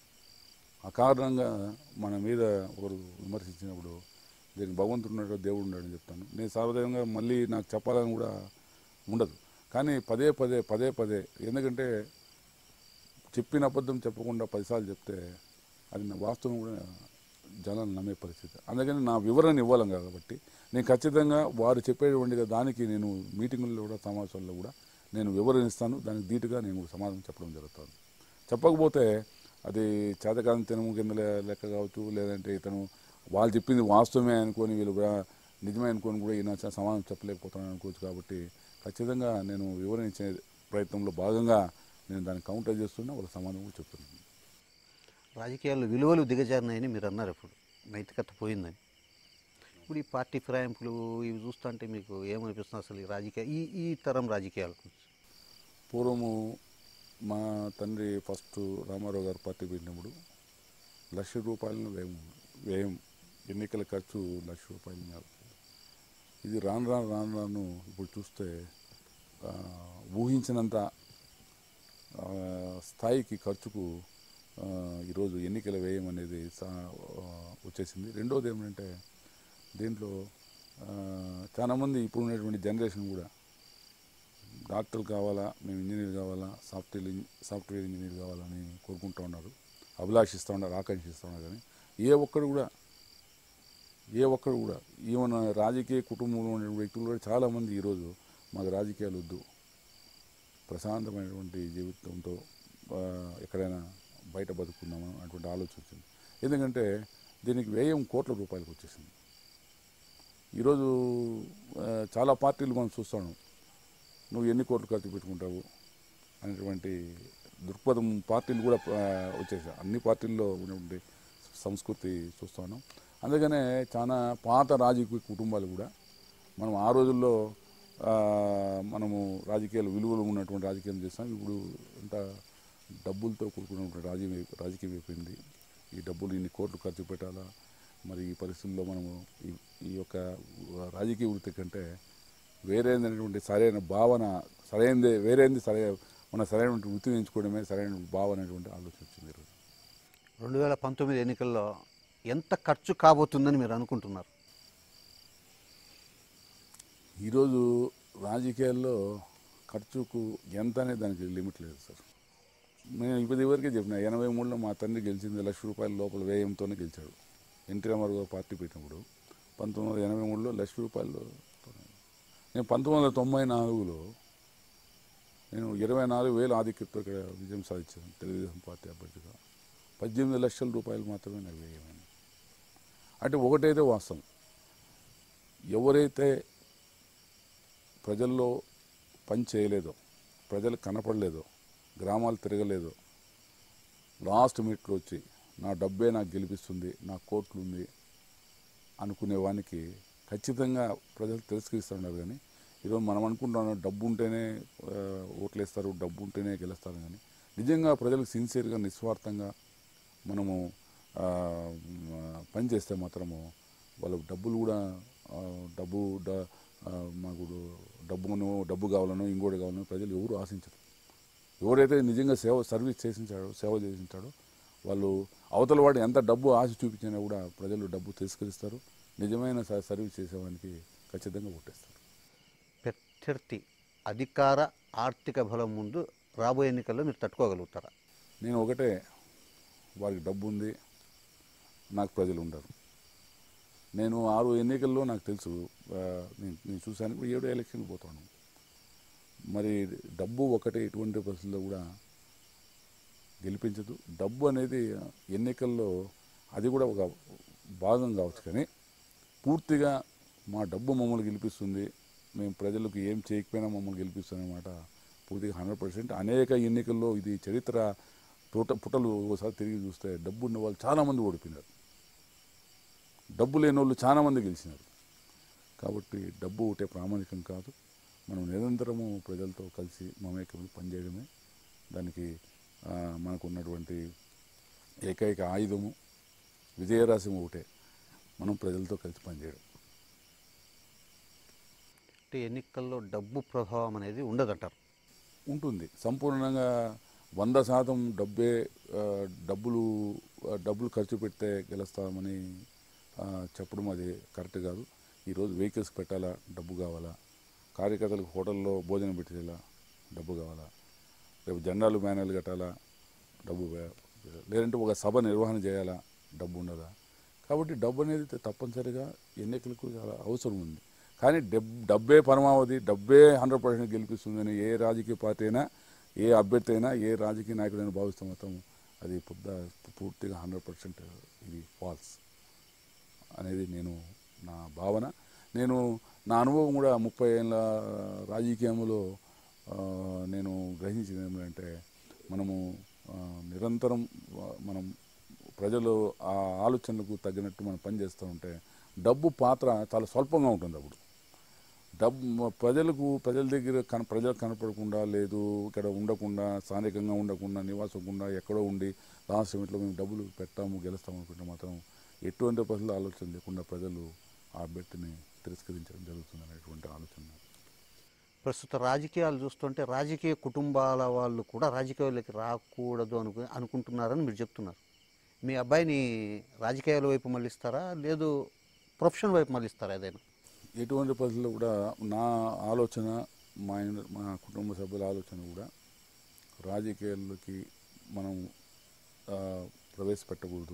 అకారణంగా మన మీద ఒకరు విమర్శించినప్పుడు దీనికి భగవంతుడు ఉన్నాడు దేవుడు ఉన్నాడని చెప్తాను నేను సాధారణంగా మళ్ళీ నాకు చెప్పాలని కూడా ఉండదు కానీ పదే పదే పదే పదే ఎందుకంటే చెప్పిన అబద్ధం చెప్పకుండా పదిసార్లు చెప్తే అది నా వాస్తవం కూడా జనాలు నమ్మే పరిస్థితి అందుకని నా వివరణ ఇవ్వాలి కాబట్టి నేను ఖచ్చితంగా వారు చెప్పేటువంటి దానికి నేను మీటింగుల్లో కూడా సమావేశాల్లో కూడా నేను వివరణిస్తాను దానికి ధీటుగా నేను సమాధానం చెప్పడం జరుగుతుంది చెప్పకపోతే అది చేతకాలం తినము కింద లే- లెక్క కావచ్చు లేదంటే ఇతను వాళ్ళు చెప్పింది వాస్తవమే అనుకొని వీళ్ళు కూడా నిజమే అనుకొని కూడా ఈయన చ- సమాధానం చెప్పలేకపోతున్నాను అనుకోవచ్చు కాబట్టి ఖచ్చితంగా నేను వివరించే ప్రయత్నంలో భాగంగా నేను దాన్ని కౌంటర్ చేస్తున్నా వాళ్ళ సమాధానం కూడా చెప్తున్నాను రాజకీయాల్లో విలువలు దిగజారినాయని మీరు అన్నారు ఇప్పుడు నైతికత పోయిందని ఇప్పుడు ఈ పార్టీ ఫిరాయింపులు ఇవి చూస్తుంటే మీకు ఏమనిపిస్తుంది అసలు ఈ రాజకీయ ఈ ఈ తరం రాజకీయాల గురించి పూర్వము మా తండ్రి ఫస్ట్ రామారావు గారు పార్టీ పెట్టినప్పుడు లక్ష రూపాయలను వ్యయం వ్యయం ఎన్నికల ఖర్చు లక్ష రూపాయలు నెలకు. ఇది రాను రాను రాను రాను ఇప్పుడు చూస్తే ఆ, ఊహించినంత ఆ, స్థాయికి ఖర్చుకు ఆ, ఈరోజు ఎన్నికల వ్యయం అనేది సా ఆ, వచ్చేసింది రెండోది ఏమంటే దీంట్లో ఆ, చాలామంది ఇప్పుడు ఉన్నటువంటి జనరేషన్ కూడా డాక్టర్ కావాలా మేము ఇంజనీర్ కావాలా సాఫ్ట్వేర్ ఇంజ- సాఫ్ట్వేర్ ఇంజనీర్ కావాలని కోరుకుంటూ ఉన్నారు అభిలాషిస్తూ ఉన్నారు ఆకాంక్షిస్తూ ఉన్నారు కానీ ఏ ఒక్కడు కూడా ఏ ఒక్కడు కూడా ఈవెన్ రాజకీయ కుటుంబంలో ఉండే వ్యక్తులు కూడా చాలామంది ఈరోజు మాకు రాజకీయాలు వద్దు ప్రశాంతమైనటువంటి జీవితంతో ఆ, ఎక్కడైనా బయట బతుకుందామా అటువంటి ఆలోచన వచ్చింది ఎందుకంటే దీనికి వ్యయం కోట్ల రూపాయలకు వచ్చేసింది ఈరోజు ఆ, చాలా పార్టీలు మనం చూస్తాను నువ్వు ఎన్ని కోట్లు ఖర్చు పెట్టుకుంటావు అనేటువంటి దృక్పథం పార్టీలు కూడా ఆ, వచ్చేసాయి అన్ని పార్టీల్లో ఉన్నటువంటి సంస్కృతి చూస్తాను అందుకనే చాలా పాత రాజకీయ కుటుంబాలు కూడా మనం ఆ రోజుల్లో ఆ, మనము రాజకీయాలు విలువలు ఉన్నటువంటి రాజకీయం చేస్తాం ఇప్పుడు అంత డబ్బులతో కూడుకున్నటువంటి రాజకీయం అయిపో- రాజకీయం అయిపోయింది ఈ డబ్బులు ఇన్ని కోట్లు ఖర్చు పెట్టాలా మరి ఈ పరిస్థితుల్లో మనము ఈ ఈ యొక్క రాజకీయ వృత్తి కంటే వేరేదైనటువంటి సరైన భావన సరైనది వేరేంది సరైన మన సరైనటువంటి వృత్తిని ఎంచుకోవడమే సరైన భావన అనేటువంటి ఆలోచన వచ్చింది ఈరోజు రెండు వేల పంతొమ్మిది ఎన్నికల్లో ఎంత ఖర్చు కాబోతుందని మీరు అనుకుంటున్నారు ఈరోజు రాజకీయాల్లో ఖర్చుకు ఎంత అనేది దానికి లిమిట్ లేదు సార్ నేను ఇప్పుడు ఇవరకే చెప్పిన ఎనభై మూడులో మా తండ్రి గెలిచింది లక్ష రూపాయల లోపల వ్యయంతోనే గెలిచాడు ఎన్టీ రామారావు గారు పార్టీ పెట్టినప్పుడు పంతొమ్మిది వందల ఎనభై మూడులో లక్ష రూపాయలు నేను పంతొమ్మిది వందల తొంభై నాలుగులో నేను ఇరవై నాలుగు వేల ఆధిక్యతతో ఇక్కడ విజయం సాధించాను తెలుగుదేశం పార్టీ అభ్యర్థిగా పద్దెనిమిది లక్షల రూపాయలు మాత్రమే నాకు వ్యయమైంది అంటే ఒకటైతే వాస్తవం ఎవరైతే ప్రజల్లో పని చేయలేదో ప్రజలు కనపడలేదో గ్రామాలు తిరగలేదో లాస్ట్ మినిట్లో వచ్చి నా డబ్బే నాకు గెలిపిస్తుంది నా కోట్లు ఉంది అనుకునే వానికి ఖచ్చితంగా ప్రజలు తిరస్కరిస్తున్నారు కానీ ఈరోజు మనం అనుకుంటున్నాం డబ్బు ఉంటేనే ఆ, ఓట్లేస్తారు డబ్బు ఉంటేనే గెలుస్తారు కానీ నిజంగా ప్రజలకు సిన్సియర్గా నిస్వార్థంగా మనము ఆ, మ్, పని చేస్తే మాత్రము వాళ్ళకు డబ్బులు కూడా ఆ, డబ్బు డ- ఆ, మాకు డబ్బును డబ్బు కావాలనో ఇంకోటి కావాలనో ప్రజలు ఎవరు ఆశించరు ఎవరైతే నిజంగా సేవ సర్వీస్ చేసించాడో సేవ చేసించాడో వాళ్ళు అవతల వాడు ఎంత డబ్బు ఆశ చూపించినా కూడా ప్రజలు డబ్బు తిరస్కరిస్తారు నిజమైన స- సర్వీస్ చేసేవానికి ఖచ్చితంగా కొట్టేస్తారు ప్రత్యర్థి అధికార ఆర్థిక బలం ముందు రాబోయే ఎన్నికల్లో మీరు తట్టుకోగలుగుతారా నేను ఒకటే వారికి డబ్బు ఉంది నాకు ప్రజలు ఉండరు నేను ఆరు ఎన్నికల్లో నాకు తెలుసు ఆ, నేను నేను చూశాను ఇప్పుడు ఏడు ఎలక్షన్ పోతాను మరి డబ్బు ఒకటే ఎటువంటి పరిస్థితుల్లో కూడా గెలిపించదు డబ్బు అనేది ఎన్నికల్లో అది కూడా ఒక భాగం కావచ్చు కానీ పూర్తిగా మా డబ్బు మమ్మల్ని గెలిపిస్తుంది మేము ప్రజలకు ఏం చేయకపోయినా మమ్మల్ని గెలిపిస్తుంది అన్నమాట పూర్తిగా హండ్రెడ్ పర్సెంట్ అనేక ఎన్నికల్లో ఇది చరిత్ర పుట పుటలు ఒకసారి తిరిగి చూస్తే డబ్బు ఉన్న వాళ్ళు చాలామంది ఓడిపోయినారు డబ్బు లేని వాళ్ళు చాలామంది గెలిచినారు కాబట్టి డబ్బు ఒకటే ప్రామాణికం కాదు మనం నిరంతరము ప్రజలతో కలిసి మమేకమై పనిచేయడమే దానికి ఆ, మనకు ఉన్నటువంటి ఏకైక ఆయుధము విజయరాశి ఒకటే మనం ప్రజలతో కలిసి పనిచేయడం అంటే ఎన్నికల్లో డబ్బు ప్రభావం అనేది ఉండదంటారు ఉంటుంది సంపూర్ణంగా వంద శాతం డబ్బే ఆ, డబ్బులు ఆ, డబ్బులు ఖర్చు పెడితే గెలుస్తామని ఆ, చెప్పడం అది కరెక్ట్ కాదు ఈరోజు వెహికల్స్ పెట్టాలా డబ్బు కావాలా కార్యకర్తలకు హోటల్లో భోజనం పెట్టేలా డబ్బు కావాలా రేపు జెండాలు బ్యానర్లు కట్టాలా డబ్బు వే- లేదంటే ఒక సభ నిర్వహణ చేయాలా డబ్బు ఉండదా కాబట్టి డబ్బు అనేది తప్పనిసరిగా ఎన్నికలకు చాలా అవసరం ఉంది కానీ డబ్ డబ్బే పరమావధి డబ్బే హండ్రెడ్ పర్సెంట్ గెలిపిస్తుందని ఏ రాజకీయ పార్టీ అయినా ఏ అభ్యర్థి అయినా ఏ రాజకీయ నాయకుడైనా భావిస్తే మాత్రం అది పొద్ద పూర్తిగా హండ్రెడ్ పర్సెంట్ ఇది ఫాల్స్ అనేది నేను నా భావన నేను నా అనుభవం కూడా ముప్పై ఏళ్ళ రాజకీయంలో ఆ, నేను గ్రహించింది ఏమిటంటే మనము ఆ, నిరంతరం ఆ, మనం ప్రజలు ఆ ఆలోచనలకు తగినట్టు మనం పనిచేస్తూ ఉంటే డబ్బు పాత్ర చాలా స్వల్పంగా ఉంటుంది అప్పుడు డబ్బు ప్రజలకు ప్రజల దగ్గర కన ప్రజలకు కనపడకుండా లేదు ఇక్కడ ఉండకుండా స్థానికంగా ఉండకుండా నివాసకుండా ఎక్కడో ఉండి లాస్ట్ మినిట్లో మేము డబ్బులు పెట్టాము గెలుస్తాము అనుకుంటే మాత్రం ఎటువంటి పరిస్థితుల్లో ఆలోచన లేకుండా ప్రజలు ఆ అభ్యర్థిని తిరస్కరించడం జరుగుతుంది అనేటువంటి ఆలోచన నాకు. ప్రస్తుత రాజకీయాలు చూస్తుంటే రాజకీయ కుటుంబాల వాళ్ళు కూడా రాజకీయాల్లోకి రాకూడదు అను అనుకుంటున్నారని మీరు చెప్తున్నారు మీ అబ్బాయిని రాజకీయాల వైపు మళ్ళిస్తారా లేదు ప్రొఫెషన్ వైపు మళ్ళిస్తారా ఏదైనా ఎటువంటి పరిస్థితుల్లో కూడా నా ఆలోచన మా ఆయన- మా కుటుంబ సభ్యుల ఆలోచన కూడా రాజకీయాల్లోకి మనం ఆ, ప్రవేశపెట్టకూడదు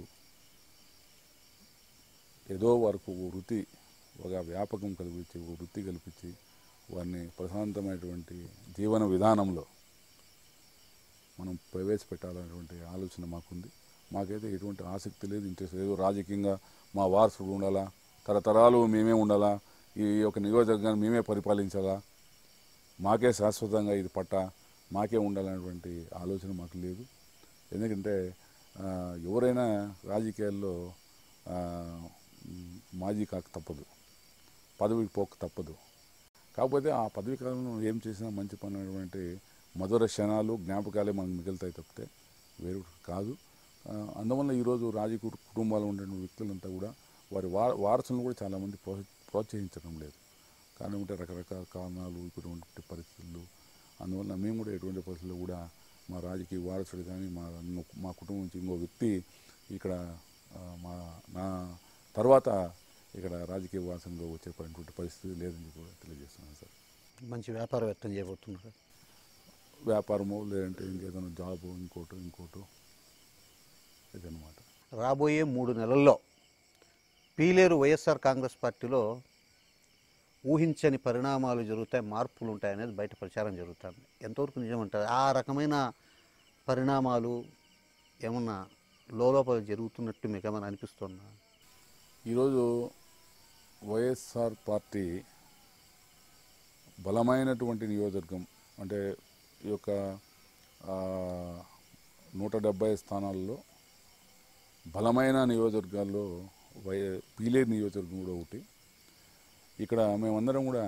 ఏదో వరకు ఒక వృత్తి ఒక వ్యాపకం కల్పించి ఒక వృత్తి కల్పించి వారిని ప్రశాంతమైనటువంటి జీవన విధానంలో మనం ప్రవేశపెట్టాలనేటువంటి ఆలోచన మాకుంది మాకైతే ఎటువంటి ఆసక్తి లేదు ఇంట్రెస్ట్ లేదు రాజకీయంగా మా వారసుడు ఉండాలా తరతరాలు మేమే ఉండాలా ఈ యొక్క నియోజకవర్గాన్ని మేమే పరిపాలించాలా మాకే శాశ్వతంగా ఇది పట్ట మాకే ఉండాలనేటువంటి ఆలోచన మాకు లేదు ఎందుకంటే ఆ, ఎవరైనా రాజకీయాల్లో ఆ, మ్, మాజీ కాక తప్పదు పదవికి పోక తప్పదు కాకపోతే ఆ పదవి కాలంలో ఏం చేసినా మంచి పని అనేటువంటి మధుర క్షణాలు జ్ఞాపకాలే మనకు మిగులుతాయి తప్పితే వేరు కాదు ఆ, అందువల్ల ఈరోజు రాజకీయ కుటుంబాలు ఉండే వ్యక్తులంతా కూడా వారి వా వారసులను కూడా చాలామంది ప్రో ప్రోత్సహించడం లేదు కారణం ఉంటే రకరకాల కారణాలు ఇటువంటి పరిస్థితులు అందువల్ల మేము కూడా ఎటువంటి పరిస్థితుల్లో కూడా మా రాజకీయ వారసుడు కానీ మా ఇంకో- మా కుటుంబం నుంచి ఇంకో వ్యక్తి ఇక్కడ ఆ, మా నా తర్వాత ఇక్కడ రాజకీయ వాసనలో వచ్చేటువంటి పరిస్థితి లేదని కూడా తెలియజేస్తున్నాను సార్ మంచి వ్యాపారవేత్తం చేయబోతున్నారు వ్యాపారమో లేదంటే ఇంకేదైనా జాబ్ ఇంకోటో ఇంకోటో ఇదన్నమాట రాబోయే మూడు నెలల్లో పీలేరు వైఎస్ఆర్ కాంగ్రెస్ పార్టీలో ఊహించని పరిణామాలు జరుగుతాయి మార్పులు ఉంటాయి అనేది బయట ప్రచారం జరుగుతుంది ఎంతవరకు నిజమంటారు ఆ రకమైన పరిణామాలు ఏమన్నా లోపల జరుగుతున్నట్టు మీకు ఏమైనా అనిపిస్తుందా ఈరోజు వైఎస్ఆర్ పార్టీ బలమైనటువంటి నియోజకవర్గం అంటే ఈ యొక్క ఆ, నూట డెబ్బై స్థానాల్లో బలమైన నియోజకవర్గాల్లో వై పీలేరు నియోజకవర్గం కూడా ఒకటి ఇక్కడ మేమందరం కూడా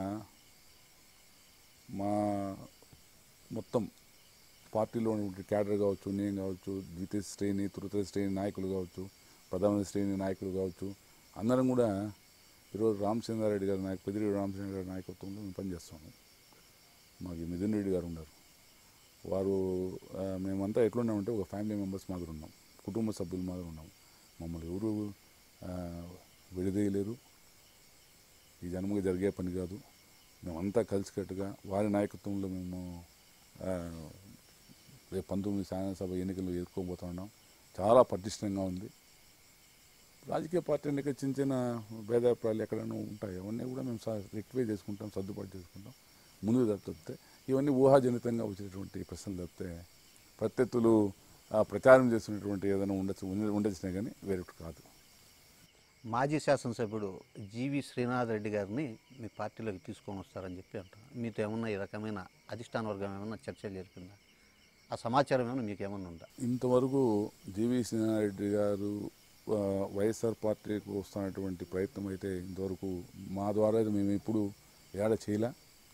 మా మొత్తం పార్టీలో ఉన్నటువంటి క్యాడర్ కావచ్చు నేను కావచ్చు ద్వితీయ శ్రేణి తృతీయ శ్రేణి నాయకులు కావచ్చు ప్రథమ శ్రేణి నాయకులు కావచ్చు అందరం కూడా ఈరోజు రామచంద్రారెడ్డి గారి నాయకు పెదిరెడ్డి రామచంద్ర గారి నాయకత్వంలో మేము పనిచేస్తాము మాకు ఈ మిథున్ రెడ్డి గారు ఉన్నారు వారు ఆ, మేమంతా ఎట్లున్నామంటే ఒక ఫ్యామిలీ మెంబర్స్ మాదిరి ఉన్నాం కుటుంబ సభ్యులు మాదిరి ఉన్నాం మమ్మల్ని ఎవరు ఆ, విడదీయలేరు ఈ జన్మకి జరిగే పని కాదు మేమంతా కలిసికట్టుగా వారి నాయకత్వంలో మేము ఆ, రేపు పంతొమ్మిది శాసనసభ ఎన్నికలు ఎదుర్కోబోతున్నాం చాలా పటిష్టంగా ఉంది రాజకీయ పార్టీ ఎన్నిక చిన్న చిన్న భేదాభిప్రాయాలు ఎక్కడైనా ఉంటాయి అవన్నీ కూడా మేము రెక్టిఫై చేసుకుంటాం సర్దుబాటు చేసుకుంటాం ముందుకు తప్పితే ఇవన్నీ ఊహాజనితంగా వచ్చేటువంటి ప్రశ్నలు తప్పితే ప్రత్యర్థులు ఆ ప్రచారం చేస్తున్నటువంటి ఏదైనా ఉండొచ్చు ఉండొచ్చినా కానీ వేరొకటి కాదు మాజీ శాసనసభ్యుడు జీవి శ్రీనాథ్ రెడ్డి గారిని మీ పార్టీలోకి తీసుకొని వస్తారని చెప్పి అంటారు మీతో ఏమన్నా ఈ రకమైన అధిష్టాన వర్గం ఏమన్నా చర్చలు జరిపిందా ఆ సమాచారం ఏమైనా మీకు ఏమన్నా ఉందా ఇంతవరకు జీవి సింహారెడ్డి గారు ఆ, వైఎస్ఆర్ పార్టీకి వస్తున్నటువంటి ప్రయత్నం అయితే ఇంతవరకు మా ద్వారా అయితే మేము ఎప్పుడు ఏడ చేయలే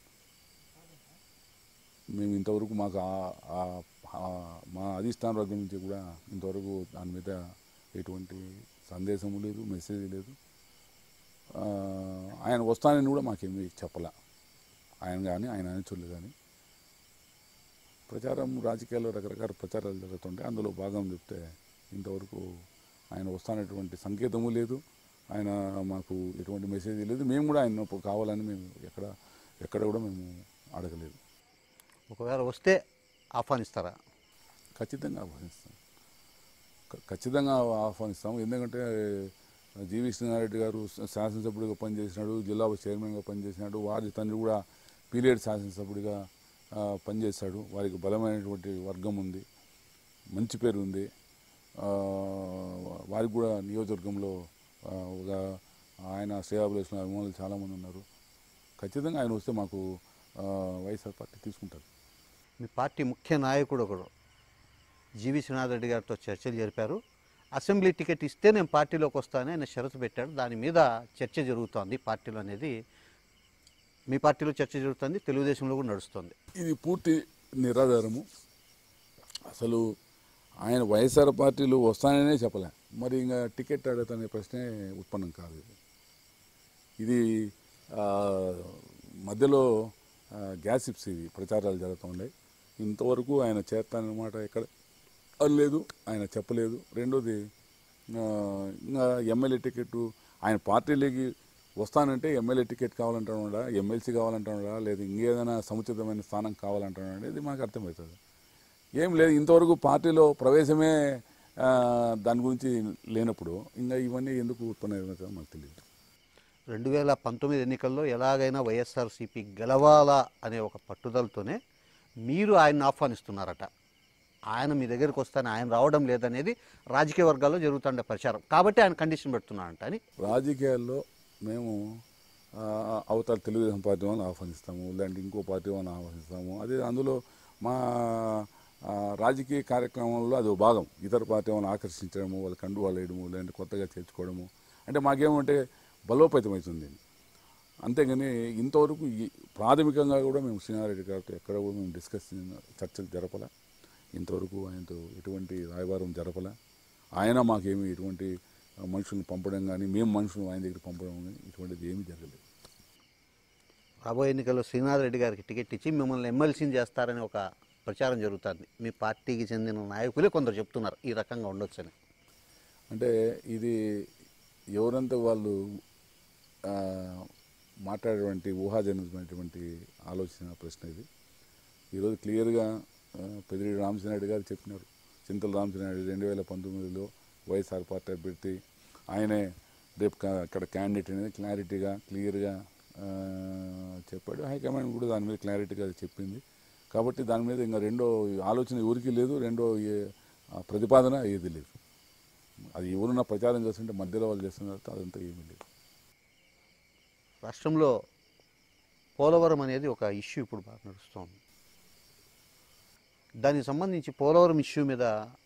మేము ఇంతవరకు మాకు ఆ- ఆ- ఆ- మా అధిష్టాన వర్గం నుంచి కూడా ఇంతవరకు దాని మీద ఎటువంటి సందేశము లేదు మెసేజ్ లేదు ఆ, ఆయన వస్తానని కూడా మాకేమీ చెప్పలే ఆయన కానీ ఆయన అనుచరులు కానీ ప్రచారం రాజకీయాల్లో రకరకాల ప్రచారాలు జరుగుతుంటాయి అందులో భాగం చెప్తే ఇంతవరకు ఆయన వస్తానటువంటి సంకేతము లేదు ఆయన మాకు ఎటువంటి మెసేజ్ లేదు మేము కూడా ఆయన కావాలని మేము ఎక్కడ ఎక్కడ కూడా మేము అడగలేదు ఒకవేళ వస్తే ఆహ్వానిస్తారా ఖచ్చితంగా ఆహ్వానిస్తాం ఖ- ఖచ్చితంగా ఆహ్వానిస్తాం ఎందుకంటే జీవి శ్రీనారెడ్డి గారు శాసనసభ్యుడిగా పనిచేసినాడు జిల్లా చైర్మన్గా పనిచేసినాడు వారి తండ్రి కూడా పీరియడ్ శాసనసభ్యుడిగా ఆ, పనిచేశాడు వారికి బలమైనటువంటి వర్గం ఉంది మంచి పేరు ఉంది ఆ, వారికి కూడా నియోజకవర్గంలో ఆ, ఒక ఆయన శ్రేయాభిలేషణ అభిమానులు చాలామంది ఉన్నారు ఖచ్చితంగా ఆయన వస్తే మాకు ఆ, వైఎస్ఆర్ పార్టీ తీసుకుంటారు మీ పార్టీ ముఖ్య నాయకుడు ఒకడు జీవి శ్రీనాథ్ రెడ్డి గారితో చర్చలు జరిపారు అసెంబ్లీ టికెట్ ఇస్తే నేను పార్టీలోకి వస్తానని ఆయన షరతు పెట్టాడు దాని మీద చర్చ జరుగుతోంది పార్టీలో అనేది మీ పార్టీలో చర్చ జరుగుతుంది తెలుగుదేశంలో కూడా నడుస్తుంది ఇది పూర్తి నిరాధారము అసలు ఆయన వైఎస్ఆర్ పార్టీలు వస్తాననే చెప్పలే మరి ఇంకా టికెట్ అడుగుతానే ప్రశ్నే ఉత్పన్నం కాదు ఇది ఇది ఆ, మధ్యలో ఆ, గ్యాస్ సిప్స్ ఇవి ప్రచారాలు జరుగుతుండే ఇంతవరకు ఆయన చేస్తానన్నమాట ఎక్కడ అనలేదు ఆయన చెప్పలేదు రెండోది ఆ, ఇంకా ఎమ్మెల్యే టికెట్ ఆయన పార్టీలోకి వస్తానంటే ఎమ్మెల్యే టికెట్ కావాలంటున్నాడా ఎమ్మెల్సీ కావాలంటున్నాడా లేదా ఇంకేదైనా సముచితమైన స్థానం కావాలంటున్నాడా అనేది మాకు అర్థమవుతుంది ఏం లేదు ఇంతవరకు పార్టీలో ప్రవేశమే ఆ, దాని గురించి లేనప్పుడు ఇంకా ఇవన్నీ ఎందుకు ఉత్పన్నమవుతుందో మాకు తెలియదు రెండు వేల పంతొమ్మిది ఎన్నికల్లో ఎలాగైనా వైఎస్ఆర్సీపీ గెలవాలా అనే ఒక పట్టుదలతోనే మీరు ఆయన్ని ఆహ్వానిస్తున్నారట ఆయన మీ దగ్గరికి వస్తాను ఆయన రావడం లేదనేది రాజకీయ వర్గాల్లో జరుగుతుండే ప్రచారం కాబట్టి ఆయన కండిషన్ పెడుతున్నారంట అని రాజకీయాల్లో మేము ఆ, అవతల తెలుగుదేశం పార్టీ వాళ్ళని ఆహ్వానిస్తాము లేదంటే ఇంకో పార్టీ వాళ్ళని ఆహ్వానిస్తాము అదే అందులో మా ఆ, రాజకీయ కార్యక్రమంలో అది ఒక భాగం ఇతర పార్టీ వాళ్ళని ఆకర్షించడము వాళ్ళ కండువాలు వేయడము లేదంటే కొత్తగా చేర్చుకోవడము అంటే మాకేమంటే బలోపేతం అవుతుంది అంతేగాని ఇంతవరకు ఈ ప్రాథమికంగా కూడా మేము శ్రీనారెడ్డి గారితో ఎక్కడ కూడా మేము డిస్కస్ చర్చలు జరపలే ఇంతవరకు ఆయనతో ఎటువంటి రాయబారం జరపలే ఆయన మాకేమి ఎటువంటి మనుషులను పంపడం కానీ మేము మనుషులను ఆయన దగ్గర పంపడం కానీ ఇటువంటిది ఏమీ జరగలేదు రాబోయే ఎన్నికల్లో శ్రీనాథ్ రెడ్డి గారికి టికెట్ ఇచ్చి మిమ్మల్ని ఎమ్మెల్సీని చేస్తారని ఒక ప్రచారం జరుగుతుంది మీ పార్టీకి చెందిన నాయకులే కొందరు చెప్తున్నారు ఈ రకంగా ఉండొచ్చని అంటే ఇది ఎవరంతా వాళ్ళు ఆ, మాట్లాడేటువంటి ఊహాజనితమైనటువంటి ఆలోచన ప్రశ్న ఇది ఈరోజు క్లియర్గా ఆ, పెదిరెడ్డి రామచంద్రరెడ్డి గారు చెప్పినారు చింతల రామచంద్రరెడ్డి రెండు వేల పంతొమ్మిదిలో వైఎస్ఆర్ పార్టీ అభ్యర్థి ఆయనే రేపు కా- అక్కడ క్యాండిడేట్ అనేది క్లారిటీగా క్లియర్గా ఆ, చెప్పాడు హైకమాండ్ కూడా దాని మీద క్లారిటీగా చెప్పింది కాబట్టి దాని మీద ఇంకా రెండో ఆలోచన ఎవరికి లేదు రెండో ఏ- ఆ, ప్రతిపాదన ఏది లేదు అది ఎవరున్నా ప్రచారం చేస్తుంటే మధ్యలో వాళ్ళు చేస్తున్నారు అదంతా ఏమీ లేదు రాష్ట్రంలో పోలవరం అనేది ఒక ఇష్యూ ఇప్పుడు బాగా నడుస్తోంది దానికి సంబంధించి పోలవరం ఇష్యూ మీద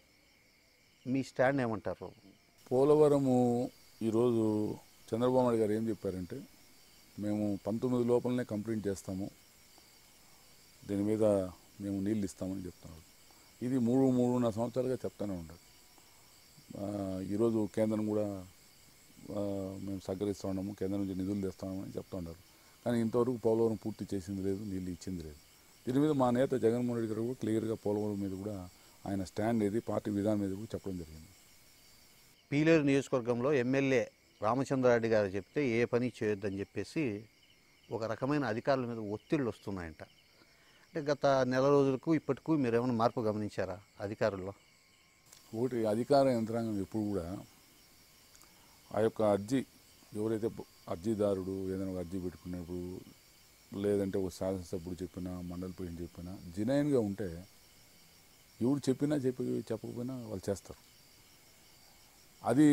మీ స్టాండ్ ఏమంటారు పోలవరము ఈరోజు చంద్రబాబు నాయుడు గారు ఏం చెప్పారంటే మేము పంతొమ్మిది లోపలనే కంప్లీట్ చేస్తాము దీని మీద మేము నీళ్ళు ఇస్తామని చెప్తున్నారు ఇది మూడు మూడున్నర సంవత్సరాలుగా చెప్తానే ఉండదు ఆ, ఈరోజు కేంద్రం కూడా ఆ, మేము సహకరిస్తూ ఉన్నాము కేంద్రం నుంచి నిధులు తెస్తామని చెప్తా ఉన్నారు కానీ ఇంతవరకు పోలవరం పూర్తి చేసింది లేదు నీళ్ళు ఇచ్చింది లేదు దీని మీద మా నేత జగన్మోహన్ రెడ్డి గారు కూడా క్లియర్గా పోలవరం మీద కూడా ఆయన స్టాండ్ ఏది పార్టీ విధానం మీద కూడా చెప్పడం జరిగింది పీలేరు నియోజకవర్గంలో ఎమ్మెల్యే రామచంద్రారెడ్డి గారు చెప్తే ఏ పని చేయొద్దని చెప్పేసి ఒక రకమైన అధికారుల మీద ఒత్తిళ్ళు వస్తున్నాయంట అంటే గత నెల రోజులకు ఇప్పటికూ మీరు ఏమైనా మార్పు గమనించారా అధికారుల్లో ఒకటి అధికార యంత్రాంగం ఎప్పుడు కూడా ఆ యొక్క అర్జీ ఎవరైతే ప- అర్జీదారుడు ఏదైనా ఒక అర్జీ పెట్టుకున్నప్పుడు లేదంటే ఒక శాసనసభ్యుడు చెప్పినా మండలి ప్రెసిడెంట్ చెప్పినా జినైన్గా ఉంటే ఎవరు చెప్పినా చెప్పి చెప్పకపోయినా వాళ్ళు చేస్తారు అది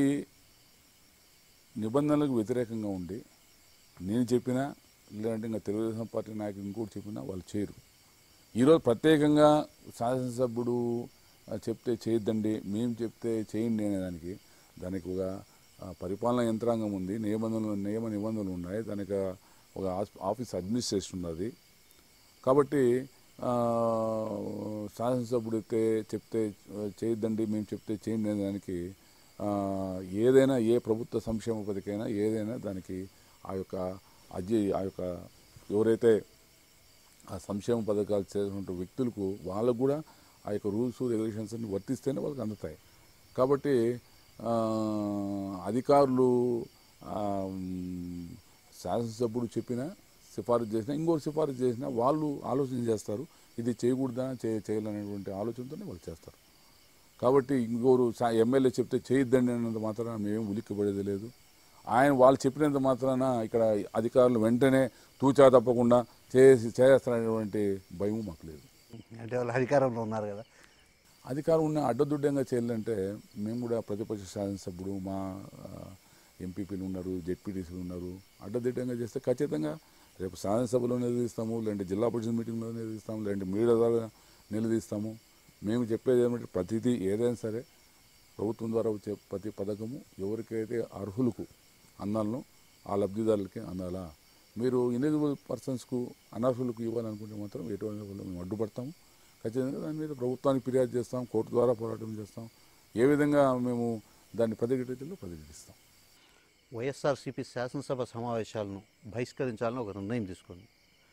నిబంధనలకు వ్యతిరేకంగా ఉండి నేను చెప్పినా లేదంటే ఇంకా తెలుగుదేశం పార్టీ నాయకులు ఇంకోటి చెప్పినా వాళ్ళు చేయరు ఈరోజు ప్రత్యేకంగా శాసనసభ్యుడు ఆ, చెప్తే చేయొద్దండి మేము చెప్తే చేయండి అనేదానికి దానికి ఒక ఆ, పరిపాలనా యంత్రాంగం ఉంది నిబంధనలు నియమ నిబంధనలు ఉన్నాయి దానికి ఒక ఆస్- ఆఫీస్ అడ్మినిస్ట్రేషన్ ఉన్నది కాబట్టి ఆ, శాసనసభ్యుడు అయితే చెప్తే ఆ, చేయొద్దండి మేము చెప్తే చేయండి అనే దానికి ఆ, ఏదైనా ఏ ప్రభుత్వ సంక్షేమ పథకైనా ఏదైనా దానికి ఆ యొక్క అజీ ఆ యొక్క ఎవరైతే ఆ సంక్షేమ పథకాలు చేసినటువంటి వ్యక్తులకు వాళ్ళకు కూడా ఆ యొక్క రూల్స్ రెగ్యులేషన్స్ అన్ని వర్తిస్తేనే వాళ్ళకి అందుతాయి కాబట్టి ఆ, అధికారులు ఆ, మ్, శాసనసభ్యుడు చెప్పినా సిఫారసు చేసినా ఇంకోటి సిఫారసు చేసినా వాళ్ళు ఆలోచన చేస్తారు ఇది చేయకూడదా చేయ చేయాలనేటువంటి ఆలోచనతోనే వాళ్ళు చేస్తారు కాబట్టి ఇంకోరు సా- ఎమ్మెల్యే చెప్తే చేయొద్దండి అన్నంత మాత్రాన మేము ఉలిక్కిపడేది లేదు ఆయన వాళ్ళు చెప్పినంత మాత్రాన ఇక్కడ అధికారులు వెంటనే తూచా తప్పకుండా చేసి చేస్తారనేటువంటి భయం మాకు లేదు అంటే వాళ్ళు అధికారంలో ఉన్నారు కదా అధికారం ఉన్న అడ్డదుడ్డంగా చేయాలంటే మేము కూడా ప్రతిపక్ష శాసనసభ్యుడు మా ఆ, ఎంపీపీలు ఉన్నారు జెడ్పీటీసీలు ఉన్నారు అడ్డదిడ్డంగా చేస్తే ఖచ్చితంగా రేపు శాసనసభలో నిలదీస్తాము లేదంటే జిల్లా పరిషత్ మీటింగ్లో నిలదీస్తాము లేదంటే మీడియా ద్వారా నిలదీస్తాము మేము చెప్పేది ఏమంటే ప్రతిదీ ఏదైనా సరే ప్రభుత్వం ద్వారా వచ్చే ప్రతి పథకము ఎవరికైతే అర్హులకు అందాలను ఆ లబ్ధిదారులకి అందాలా మీరు ఇన్ఎలిజిబుల్ పర్సన్స్కు అనర్హులకు ఇవ్వాలనుకుంటే మాత్రం ఎటువంటి వాళ్ళు మేము అడ్డుపడతాము ఖచ్చితంగా దాని మీద ప్రభుత్వానికి ఫిర్యాదు చేస్తాం కోర్టు ద్వారా పోరాటం చేస్తాం ఏ విధంగా మేము దాన్ని ప్రతిఘటించాలో ప్రతిఘటిస్తాం వైఎస్ఆర్సీపీ శాసనసభ సమావేశాలను బహిష్కరించాలని ఒక నిర్ణయం తీసుకోండి